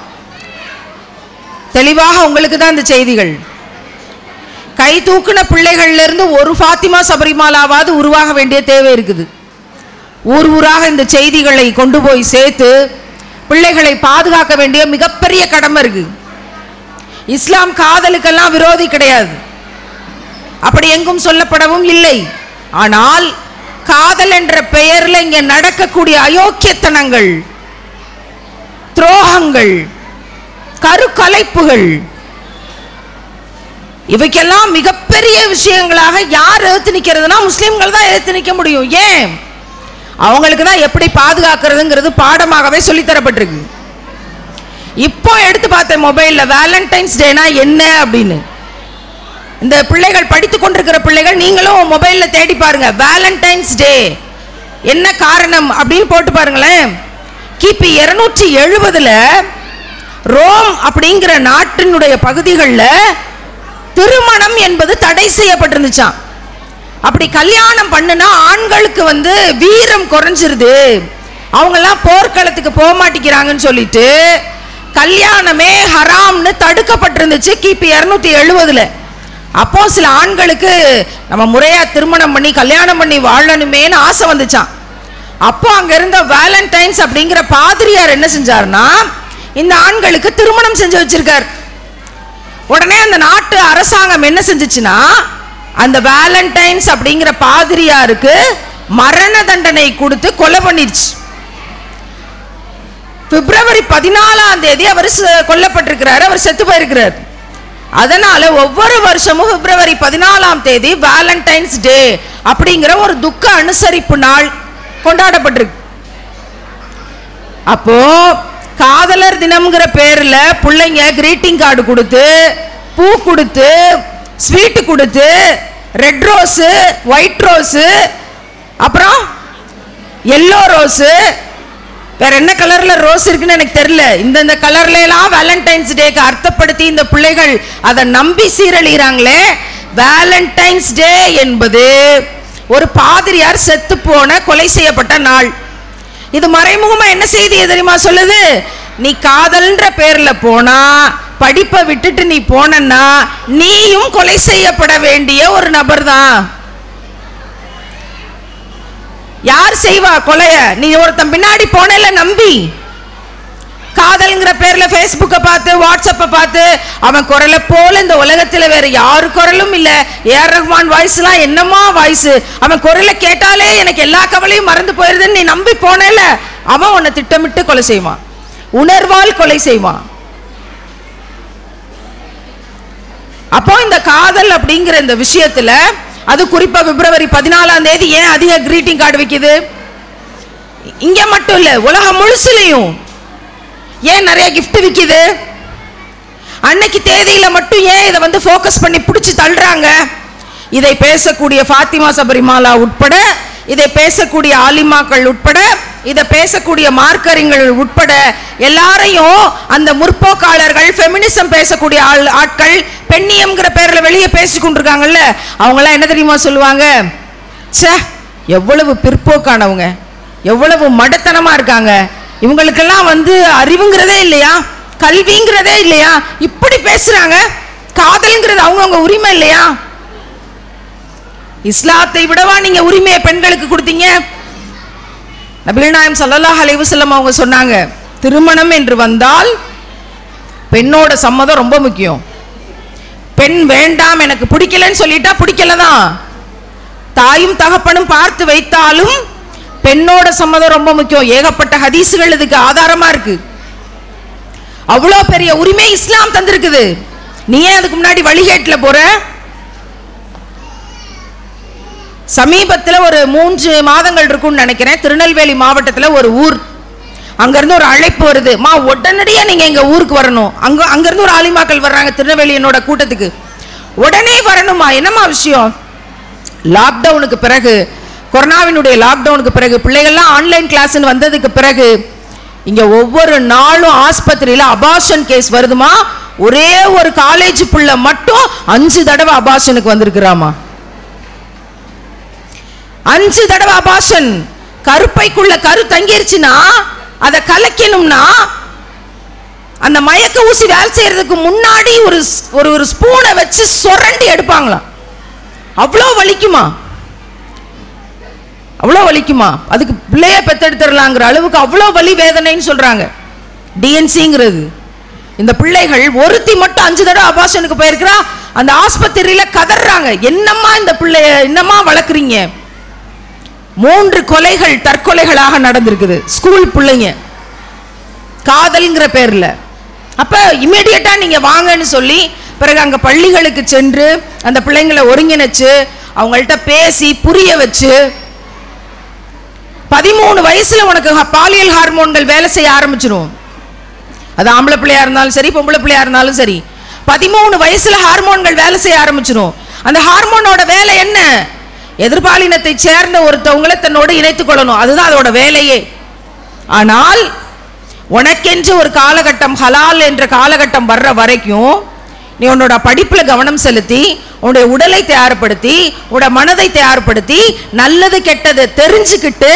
தெளிவாக உங்களுக்கு தான் இந்த செய்திகள் கை தூக்குன பிள்ளைகள்ல இருந்து ஒரு ஃபாத்திமா சபரிமாலாவாவது உருவாக வேண்டிய தேவை இருக்குது ஊர் ஊராக இந்த செய்திகளை கொண்டு போய் சேர்த்து பிள்ளைகளை பாதுகாக்க வேண்டிய மிகப்பெரிய கடமை இருக்கு இஸ்லாம் காதலுக்கெல்லாம் விரோதி கிடையாது அப்படி எங்கும் சொல்லப்படவும் இல்லை ஆனால் காதல் என்ற பெயர்ல இங்க நடக்கக்கூடிய அயோக்கியத்தனங்கள் துரோகங்கள் கருக்கலைப்புகள் இவைக்கெல்லாம் மிகப்பெரிய விஷயங்களாக யார் எதிர்த்து நிக்கிறதுனா முஸ்லிம்கள் தான் எதிர்த்து நிக்க முடியும் ஏன் அவங்களுக்கு தான் எப்படி பாதுகாக்கிறதுங்கிறது பாடமாகவே சொல்லித் தரப்பட்டிருக்கு இப்போ எடுத்து பார்த்தேன் மொபைல்ல வேலண்டைன்ஸ் டேனா என்ன அப்படின்னு இந்த பிள்ளைகள் படித்து கொண்டிருக்கிற பிள்ளைகள் நீங்களும் மொபைல்ல தேடி பாருங்க வேலண்டைன்ஸ் டே என்ன காரணம் அப்படின்னு போட்டு பாருங்களேன் கிபி இருநூற்றி எழுபதுல ரோம் அப்படிங்கிற நாட்டினுடைய பகுதிகளில் திருமணம் என்பது தடை செய்யப்பட்டிருந்துச்சாம் அப்படி கல்யாணம் பண்ணுனா ஆண்களுக்கு வந்து வீரம் குறைஞ்சிருது அவங்கெல்லாம் போர்க்களத்துக்கு போக மாட்டேங்கிறாங்கன்னு சொல்லிட்டு கல்யாணமே ஹராம்னு தடுக்கப்பட்டிருந்துச்சு கிபி இரநூத்தி எழுபதுல அப்போ சில ஆண்களுக்கு நம்ம முறையா திருமணம் பண்ணி கல்யாணம் பண்ணி வாழணுமேன்னு ஆசை வந்துச்சான் அப்போ அங்க இருந்த வேலண்டைன்ஸ் அப்படிங்கிற பாதிரியார் என்ன செஞ்சாருன்னா இந்த ஆண்களுக்கு திருமணம் செஞ்சு வச்சிருக்கார் உடனே அந்த நாட்டு அரசாங்கம் என்ன செஞ்சுச்சுன்னா அந்த வேலண்டைன்ஸ் அப்படிங்கிற பாதிரியாருக்கு மரண தண்டனை கொடுத்து கொலை பண்ணிருச்சு பிப்ரவரி பதினாலாம் தேதி அவர் செ- கொல்லப்பட்டிருக்கிறார் அவர் செத்து போயிருக்கிறார் அதனால ஒவ்வொரு வருஷமும் பிப்ரவரி பதினாலாம் தேதி வேலண்டைன்ஸ் டே அப்படிங்கிற ஒரு துக்க அனுசரிப்பு நாள் கொண்டாடப்பட்டிருக்கு அப்போ காதலர் தினம்ங்கிற பேர்ல பிள்ளைங்க கிரீட்டிங் கார்டு கொடுத்து பூ கொடுத்து ஸ்வீட் கொடுத்து ரெட் ரோஸு ஒயிட் ரோஸு அப்புறம் எல்லோ ரோஸு வேற என்ன கலர்ல ரோஸ் இருக்குன்னு எனக்கு தெரியல இந்தந்த கலர்ல எல்லாம் வேலண்டைன்ஸ் டேக்கு அர்த்தப்படுத்தி இந்த பிள்ளைகள் அதை நம்பி சீரழிகிறாங்களே வேலண்டைன்ஸ் டே என்பது ஒரு பாதிரியார் செத்து போன கொலை செய்யப்பட்ட நாள் இது மறைமுகமா என்ன செய்தி தெரியுமா சொல்லுது நீ காதல்ன்ற பேர்ல போனா படிப்பை விட்டுட்டு நீ போனன்னா நீயும் கொலை செய்யப்பட வேண்டிய ஒரு நபர் தான் யார் செய்வா கொலைய நீ ஒருத்தன் பின்னாடி போனல நம்பி காதல்ங்கிற பேர்ல ஃபேஸ்புக்கை பார்த்து வாட்ஸ்அப்பை பார்த்து அவன் குரலை போல இந்த உலகத்துல வேற யாரு குரலும் இல்ல ஏஆர் ரஹ்மான் வாய்ஸ்லாம் என்னமா வாய்ஸ் அவன் குரலை கேட்டாலே எனக்கு எல்லா கவலையும் மறந்து போயிருதுன்னு நீ நம்பி போனேல அவன் உன்னை திட்டமிட்டு கொலை செய்வான் உணர்வால் கொலை செய்வான் அப்போ இந்த காதல் அப்படிங்கிற இந்த விஷயத்துல அது குறிப்பா பிப்ரவரி பதினாலாம் தேதி ஏன் அதிக கிரீட்டிங் கார்டு வைக்குது இங்க மட்டும் இல்ல உலகம் முழுசுலையும் ஏன் நிறைய gift விக்குது அன்னைக்கு தேதியில மட்டும் ஏன் இதை வந்து ஃபோக்கஸ் பண்ணி பிடிச்சி தள்ளுறாங்க இதை பேசக்கூடிய ஃபாத்திமா சபரிமாலா உட்பட இதை பேசக்கூடிய ஆலிமாக்கள் உட்பட இதை பேசக்கூடிய மார்க்கறிஞர்கள் உட்பட எல்லாரையும் அந்த முற்போக்காளர்கள் ஃபெமினிசம் பேசக்கூடிய ஆள் ஆட்கள் பெண்ணியம்ங்கிற பேர்ல வெளியே பேசி கொண்டிருக்காங்கல்ல அவங்களாம் என்ன தெரியுமா சொல்லுவாங்க ச்சே எவ்வளவு பிற்போக்கானவங்க எவ்வளவு மடத்தனமா இருக்காங்க இவங்களுக்கெல்லாம் வந்து அறிவுங்கிறதே இல்லையா கல்விங்கிறதே இல்லையா இப்படி பேசுறாங்க காதல்ங்கிறது அவங்கவங்க உரிமை இல்லையா இஸ்லாத்தை விடவா நீங்க உரிமையை பெண்களுக்கு கொடுத்தீங்க நபிகள் நாயம் ஸல்லல்லாஹு அலைஹி வஸல்லம் அவங்க சொன்னாங்க திருமணம் என்று வந்தால் பெண்ணோட சம்மதம் ரொம்ப முக்கியம் பெண் வேண்டாம் எனக்கு பிடிக்கலன்னு சொல்லிட்டா பிடிக்கல தான் தாயும் தகப்பனும் பார்த்து வைத்தாலும் பெண்ணோட சம்மதம் ரொம்ப முக்கியம் ஏகப்பட்ட ஹதீஸுகள் இதுக்கு ஆதாரமா இருக்கு அவ்வளோ பெரிய உரிமை இஸ்லாம் தந்திருக்குது நீ ஏன் அதுக்கு முன்னாடி வழிகேட்டுல போற சமீபத்துல ஒரு மூன்று மாதங்கள் இருக்கும்னு நினைக்கிறேன் திருநெல்வேலி மாவட்டத்துல ஒரு ஊர் அங்கிருந்து ஒரு அழைப்பு வருது மா உடனடியா நீங்க எங்க ஊருக்கு வரணும் அங்க அங்கிருந்து ஒரு ஆலிமாக்கள் வர்றாங்க திருநெல்வேலி என்னோட கூட்டத்துக்கு உடனே வரணுமா என்னம்மா விஷயம் லாக்டவுனுக்கு பிறகு கொரோனாவினுடைய லாக்டவுனுக்கு பிறகு பிள்ளைகள்லாம் ஆன்லைன் கிளாஸ்னு வந்ததுக்கு பிறகு இங்க ஒவ்வொரு நாளும் ஆஸ்பத்திரியில அபாஷன் கேஸ் வருதுமா ஒரே ஒரு காலேஜ் புள்ள மட்டும் அஞ்சு தடவை அபாஷனுக்கு வந்திருக்கிறாமா அஞ்சு தடவை அபாஷன் கருப்பைக்குள்ள கரு தங்கிருச்சுன்னா அதை கலக்கணும்னா அந்த மயக்க ஊசி வேலை செய்யறதுக்கு முன்னாடி ஒரு ஸ்- ஒரு ஒரு ஸ்பூனை வச்சு சொரண்டி எடுப்பாங்களாம் அவ்வளோ வலிக்குமா அவ்வளோ வலிக்குமா அதுக்கு பிள்ளைய பெத்தெடுத்துடலாங்கிற அளவுக்கு அவ்வளோ வலி வேதனைன்னு சொல்றாங்க டிஎன்சிங்கிறது இந்த பிள்ளைகள் ஒருத்தி மட்டும் அஞ்சு தடவை அபாஷனுக்கு போயிருக்கிறா அந்த ஆஸ்பத்திரியில கதறாங்க என்னம்மா இந்த பிள்ளைய என்னம்மா வளர்க்குறீங்க மூன்று கொலைகள் தற்கொலைகளாக நடந்திருக்குது ஸ்கூல் பிள்ளைங்க காதல்ங்கிற பேர்ல அப்ப இமீடியட்டா நீங்க வாங்கன்னு சொல்லி பிறகு அங்க பள்ளிகளுக்கு சென்று அந்த பிள்ளைங்களை ஒருங்கிணைச்சு அவங்கள்ட்ட பேசி புரிய வச்சு பதிமூணு வயசுல உனக்கு ஹ- பாலியல் ஹார்மோன்கள் வேலை செய்ய ஆரம்பிச்சிரும் அது ஆம்பளை பிள்ளையா இருந்தாலும் சரி பொம்பளை பிள்ளையா இருந்தாலும் சரி பதிமூணு வயசுல ஹார்மோன்கள் வேலை செய்ய ஆரம்பிச்சிரும் அந்த ஹார்மோனோட வேலை என்ன எதிர்பாலினத்தை சேர்ந்த ஒருத்தவங்களை தன்னோடு இணைத்துக் கொள்ளணும் அதுதான் அதோட வேலையே ஆனால் உனக்கென்று ஒரு காலகட்டம் ஹலால் என்ற காலகட்டம் வர்ற வரைக்கும் நீ உன்னோட படிப்புல கவனம் செலுத்தி உன்னுடைய உடலை தயார்படுத்தி உன்னோட மனதை தயார்படுத்தி நல்லது கெட்டது தெரிஞ்சுக்கிட்டு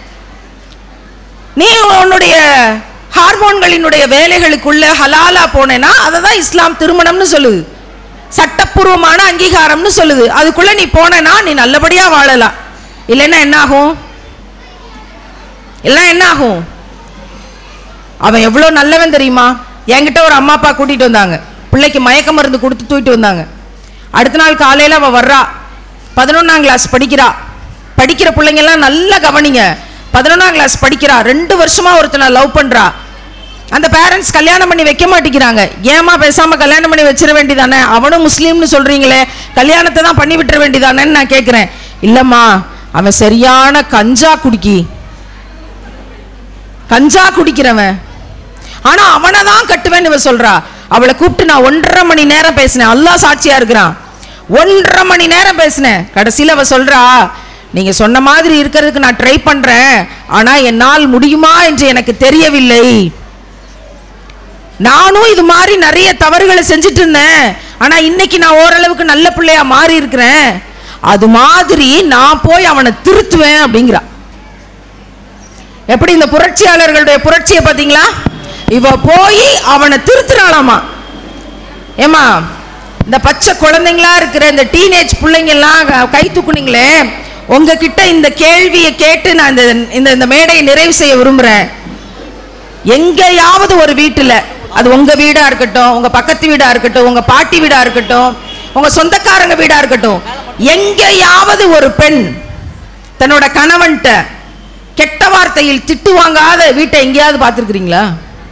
நீ உன்னுடைய ஹார்மோன்களினுடைய வேலைகளுக்குள்ள ஹலாலா போனேன்னா அதை தான் இஸ்லாம் திருமணம்னு சொல்லுது சட்டப்பூர்வமான அங்கீகாரம்னு சொல்லுது அதுக்குள்ள நீ போனேன்னா நீ நல்லபடியா வாழலாம் இல்லைன்னா என்ன ஆகும் இல்லைன்னா என்ன ஆகும் அவன் எவ்வளோ நல்லவன் தெரியுமா என்கிட்ட ஒரு அம்மா அப்பா கூட்டிட்டு வந்தாங்க பிள்ளைக்கு மயக்க மருந்து கொடுத்து தூக்கிட்டு வந்தாங்க அடுத்த நாள் காலையில் அவள் வர்றா பதினொன்றாம் கிளாஸ் படிக்கிறா படிக்கிற பிள்ளைங்கெல்லாம் நல்லா கவனிங்க பதினொன்றாம் கிளாஸ் படிக்கிறா ரெண்டு வருஷமா ஒருத்தனை லவ் பண்றா அந்த பேரண்ட்ஸ் கல்யாணம் பண்ணி வைக்க மாட்டேங்கிறாங்க ஏமா பேசாம கல்யாணம் பண்ணி வச்சிட வேண்டியதானே அவனும் முஸ்லீம்னு சொல்றீங்களே கல்யாணத்தை தான் பண்ணி விட்டுற வேண்டியதானேன்னு நான் கேட்குறேன் இல்லம்மா அவன் சரியான கஞ்சா குடிக்கி கஞ்சா குடிக்கிறவன் ஆனா அவனை தான் கட்டுவேன்னு இவ சொல்றா அவளை கூப்பிட்டு நான் ஒன்றரை மணி நேரம் பேசினேன் அல்லாஹ் சாட்சியா இருக்கிறான் ஒன்றரை மணி நேரம் பேசினேன் கடைசியில் அவ சொல்றா நீங்க சொன்ன மாதிரி இருக்கிறதுக்கு நான் ட்ரை பண்றேன் ஆனா என்னால் முடியுமா என்று எனக்கு தெரியவில்லை நானும் இது மாதிரி நிறைய தவறுகளை செஞ்சுட்டு இருந்தேன் ஆனா இன்னைக்கு நான் ஓரளவுக்கு நல்ல பிள்ளையா மாறி இருக்கிறேன் அது மாதிரி நான் போய் அவனை திருத்துவேன் அப்படிங்கிறா எப்படி இந்த புரட்சியாளர்களுடைய புரட்சியை பாத்தீங்களா இவ போய் அவனை திருத்துறாளாமா ஏமா இந்த பச்சை குழந்தைங்களா இருக்கிற இந்த டீனேஜ் பிள்ளைங்கெல்லாம் க- கை தூக்குனீங்களே உங்ககிட்ட இந்த கேள்வியை கேட்டு நான் இந்த இந்த இந்த மேடையை நிறைவு செய்ய விரும்புறேன் எங்கேயாவது ஒரு வீட்டுல அது உங்க வீடா இருக்கட்டும் உங்க பக்கத்து வீடா இருக்கட்டும் உங்க பாட்டி வீடா இருக்கட்டும் உங்க சொந்தக்காரங்க வீடா இருக்கட்டும் எங்கேயாவது ஒரு பெண் தன்னோட கணவன்கிட்ட கெட்ட வார்த்தையில் திட்டு வாங்காத வீட்டை எங்கேயாவது பார்த்துருக்கிறீங்களா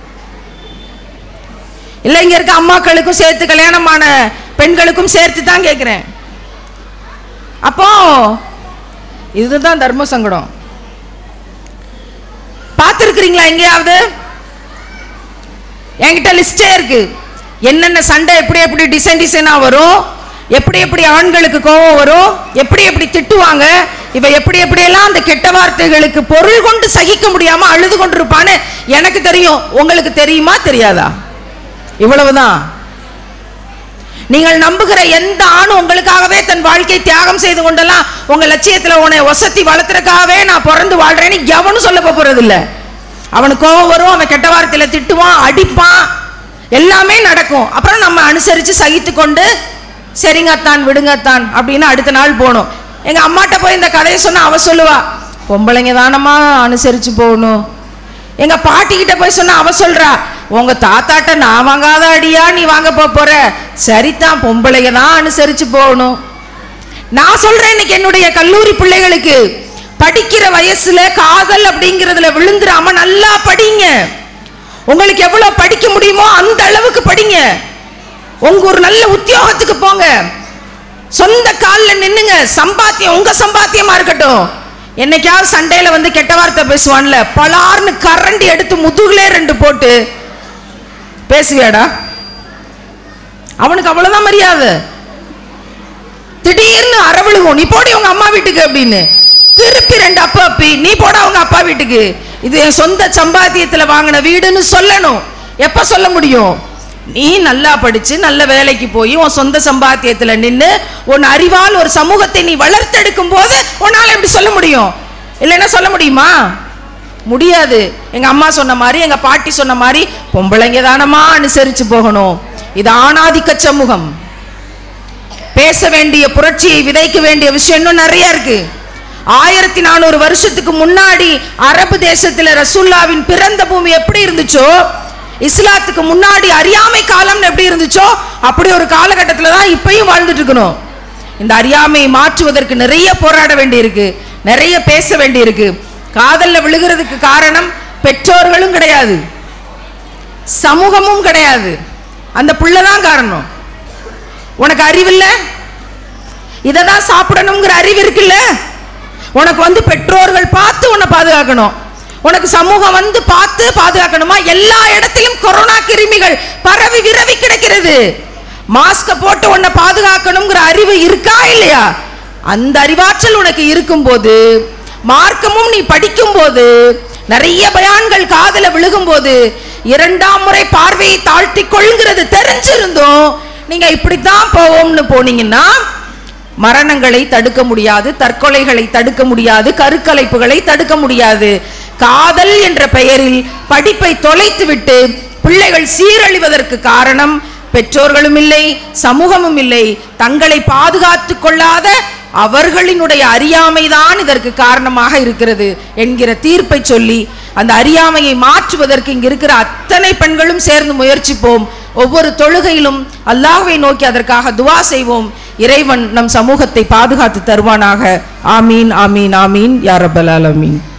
இல்லை இங்க இருக்க அம்மாக்களுக்கும் சேர்த்து கல்யாணமான பெண்களுக்கும் சேர்த்து தான் கேட்குறேன் அப்போ இதுதான் தர்ம சங்கடம் பார்த்துருக்கிறீங்களா எங்கேயாவது என்கிட்ட லிஸ்டே இருக்கு என்னென்ன சண்டை எப்படி எப்படி டிசைன் டிசைனாக வரும் எப்படி எப்படி ஆண்களுக்கு கோபம் வரும் எப்படி எப்படி திட்டுவாங்க இவ எப்படி எப்படியெல்லாம் அந்த கெட்ட வார்த்தைகளுக்கு பொருள் கொண்டு சகிக்க முடியாம அழுது கொண்டிருப்பான்னு எனக்கு தெரியும் உங்களுக்கு தெரியுமா தெரியாதா இவ்வளவுதான் நீங்கள் நம்புகிற எந்த ஆணும் உங்களுக்காகவே தன் வாழ்க்கை தியாகம் செய்து கொண்டெல்லாம் உங்க லட்சியத்துல உன்னை வசதி வளர்த்துறதுக்காகவே நான் பிறந்து வாழ்றேன்னு எவனும் சொல்ல போறது இல்ல அவனுக்கு கோவம் வரும் அவன் கெட்ட வார்த்தையில திட்டுவான் அடிப்பான் எல்லாமே நடக்கும் அப்புறம் நம்ம அனுசரிச்சு சகித்து கொண்டு சரிங்கத்தான் விடுங்கத்தான் அப்படின்னு அடுத்த நாள் போகணும் எங்க அம்மாட்ட போய் இந்த கதையை சொன்னா அவ சொல்லுவா பொம்பளைங்க தானம்மா அனுசரிச்சு போகணும் எங்க பாட்டி கிட்ட போய் சொன்னா அவ சொல்றா உங்க தாத்தாட்ட நான் வாங்காத அடியா நீ வாங்க போப் போற சரிதான் பொம்பளைங்க தான் அனுசரிச்சு போகணும் நான் சொல்றேன் இன்னைக்கு என்னுடைய கல்லூரி பிள்ளைகளுக்கு படிக்கிற வயசுல காதல் அப்படிங்கிறதுல விழுந்துராம நல்லா படிங்க உங்களுக்கு எவ்வளவு படிக்க முடியுமோ அந்த அளவுக்கு படிங்க உங்க ஒரு நல்ல உத்தியோகத்துக்கு போங்க சொந்த காலில் நின்னுங்க சம்பாத்தியம் உங்க சம்பாத்தியமா இருக்கட்டும் என்னைக்காவது சண்டையில வந்து கெட்ட வார்த்தை பேசுவான்ல பலார்னு கரண்டி எடுத்து முதுகுலே ரெண்டு போட்டு பேசுவியாடா அவனுக்கு அவ்வளவுதான் மரியாதை திடீர்னு அரவழுகும் நீ போடி உங்க அம்மா வீட்டுக்கு அப்படின்னு திருப்பி ரெண்டு அப்பா அப்பி நீ போட அவங்க அப்பா வீட்டுக்கு இது என் சொந்த சம்பாத்தியத்துல வாங்கின வீடுன்னு சொல்லணும் எப்ப சொல்ல முடியும் நீ நல்லா படிச்சு நல்ல வேலைக்கு போய் உன் சொந்த சம்பாத்தியத்துல நின்னு உன் அறிவால் ஒரு சமூகத்தை நீ வளர்த்தெடுக்கும் போது உன்னால எப்படி சொல்ல முடியும் இல்லைன்னா சொல்ல முடியுமா முடியாது எங்க அம்மா சொன்ன மாதிரி எங்க பாட்டி சொன்ன மாதிரி பொம்பளைங்க தானமா அனுசரிச்சு போகணும் இது ஆணாதிக்க சமூகம் பேச வேண்டிய புரட்சியை விதைக்க வேண்டிய விஷயம் இன்னும் நிறைய இருக்கு ஆயிரத்தி நானூறு வருஷத்துக்கு முன்னாடி அரபு தேசத்துல ரசூல்லாவின் பிறந்த பூமி எப்படி இருந்துச்சோ இஸ்லாத்துக்கு முன்னாடி அறியாமை காலம்னு எப்படி இருந்துச்சோ அப்படி ஒரு காலகட்டத்துல தான் இப்பயும் வாழ்ந்துட்டு இருக்கணும் இந்த அறியாமையை மாற்றுவதற்கு நிறைய போராட வேண்டியிருக்கு நிறைய பேச வேண்டியிருக்கு காதல்ல விழுகிறதுக்கு காரணம் பெற்றோர்களும் கிடையாது சமூகமும் கிடையாது அந்த புள்ள தான் காரணம் உனக்கு அறிவில்ல இதை தான் சாப்பிடணுங்கிற அறிவு இருக்குல்ல உனக்கு வந்து பெற்றோர்கள் பார்த்து உன்னை பாதுகாக்கணும் உனக்கு சமூகம் வந்து பார்த்து பாதுகாக்கணுமா எல்லா இடத்திலும் கொரோனா கிருமிகள் பரவி விரவி கிடக்கிறது மாஸ்க போட்டு உன்னை பாதுகாக்கணுங்கிற அறிவு இருக்கா இல்லையா அந்த அறிவாற்றல் உனக்கு இருக்கும்போது மார்க்கமும் நீ படிக்கும்போது நிறைய பயான்கள் காதல விழுகும்போது இரண்டாம் முறை பார்வையை தாழ்த்தி கொள்கிறது தெரிஞ்சிருந்தோம் நீங்க இப்படித்தான் போவோம்னு போனீங்கன்னா மரணங்களை தடுக்க முடியாது தற்கொலைகளை தடுக்க முடியாது கருக்கலைப்புகளை தடுக்க முடியாது காதல் என்ற பெயரில் படிப்பை தொலைத்துவிட்டு பிள்ளைகள் சீரழிவதற்கு காரணம் பெற்றோர்களும் இல்லை சமூகமும் இல்லை தங்களை பாதுகாத்துக் கொள்ளாத அவர்களினுடைய அறியாமைதான் இதற்கு காரணமாக இருக்கிறது என்கிற தீர்ப்பை சொல்லி அந்த அறியாமையை மாற்றுவதற்கு இங்க இருக்கிற அத்தனை பெண்களும் சேர்ந்து முயற்சிப்போம் ஒவ்வொரு தொழுகையிலும் அல்லாஹ்வை நோக்கி அதற்காக துவா செய்வோம் இறைவன் நம் சமூகத்தை பாதுகாத்து தருவானாக ஆமீன் ஆமீன் ஆமீன் யா ரப்பல் ஆலமீன்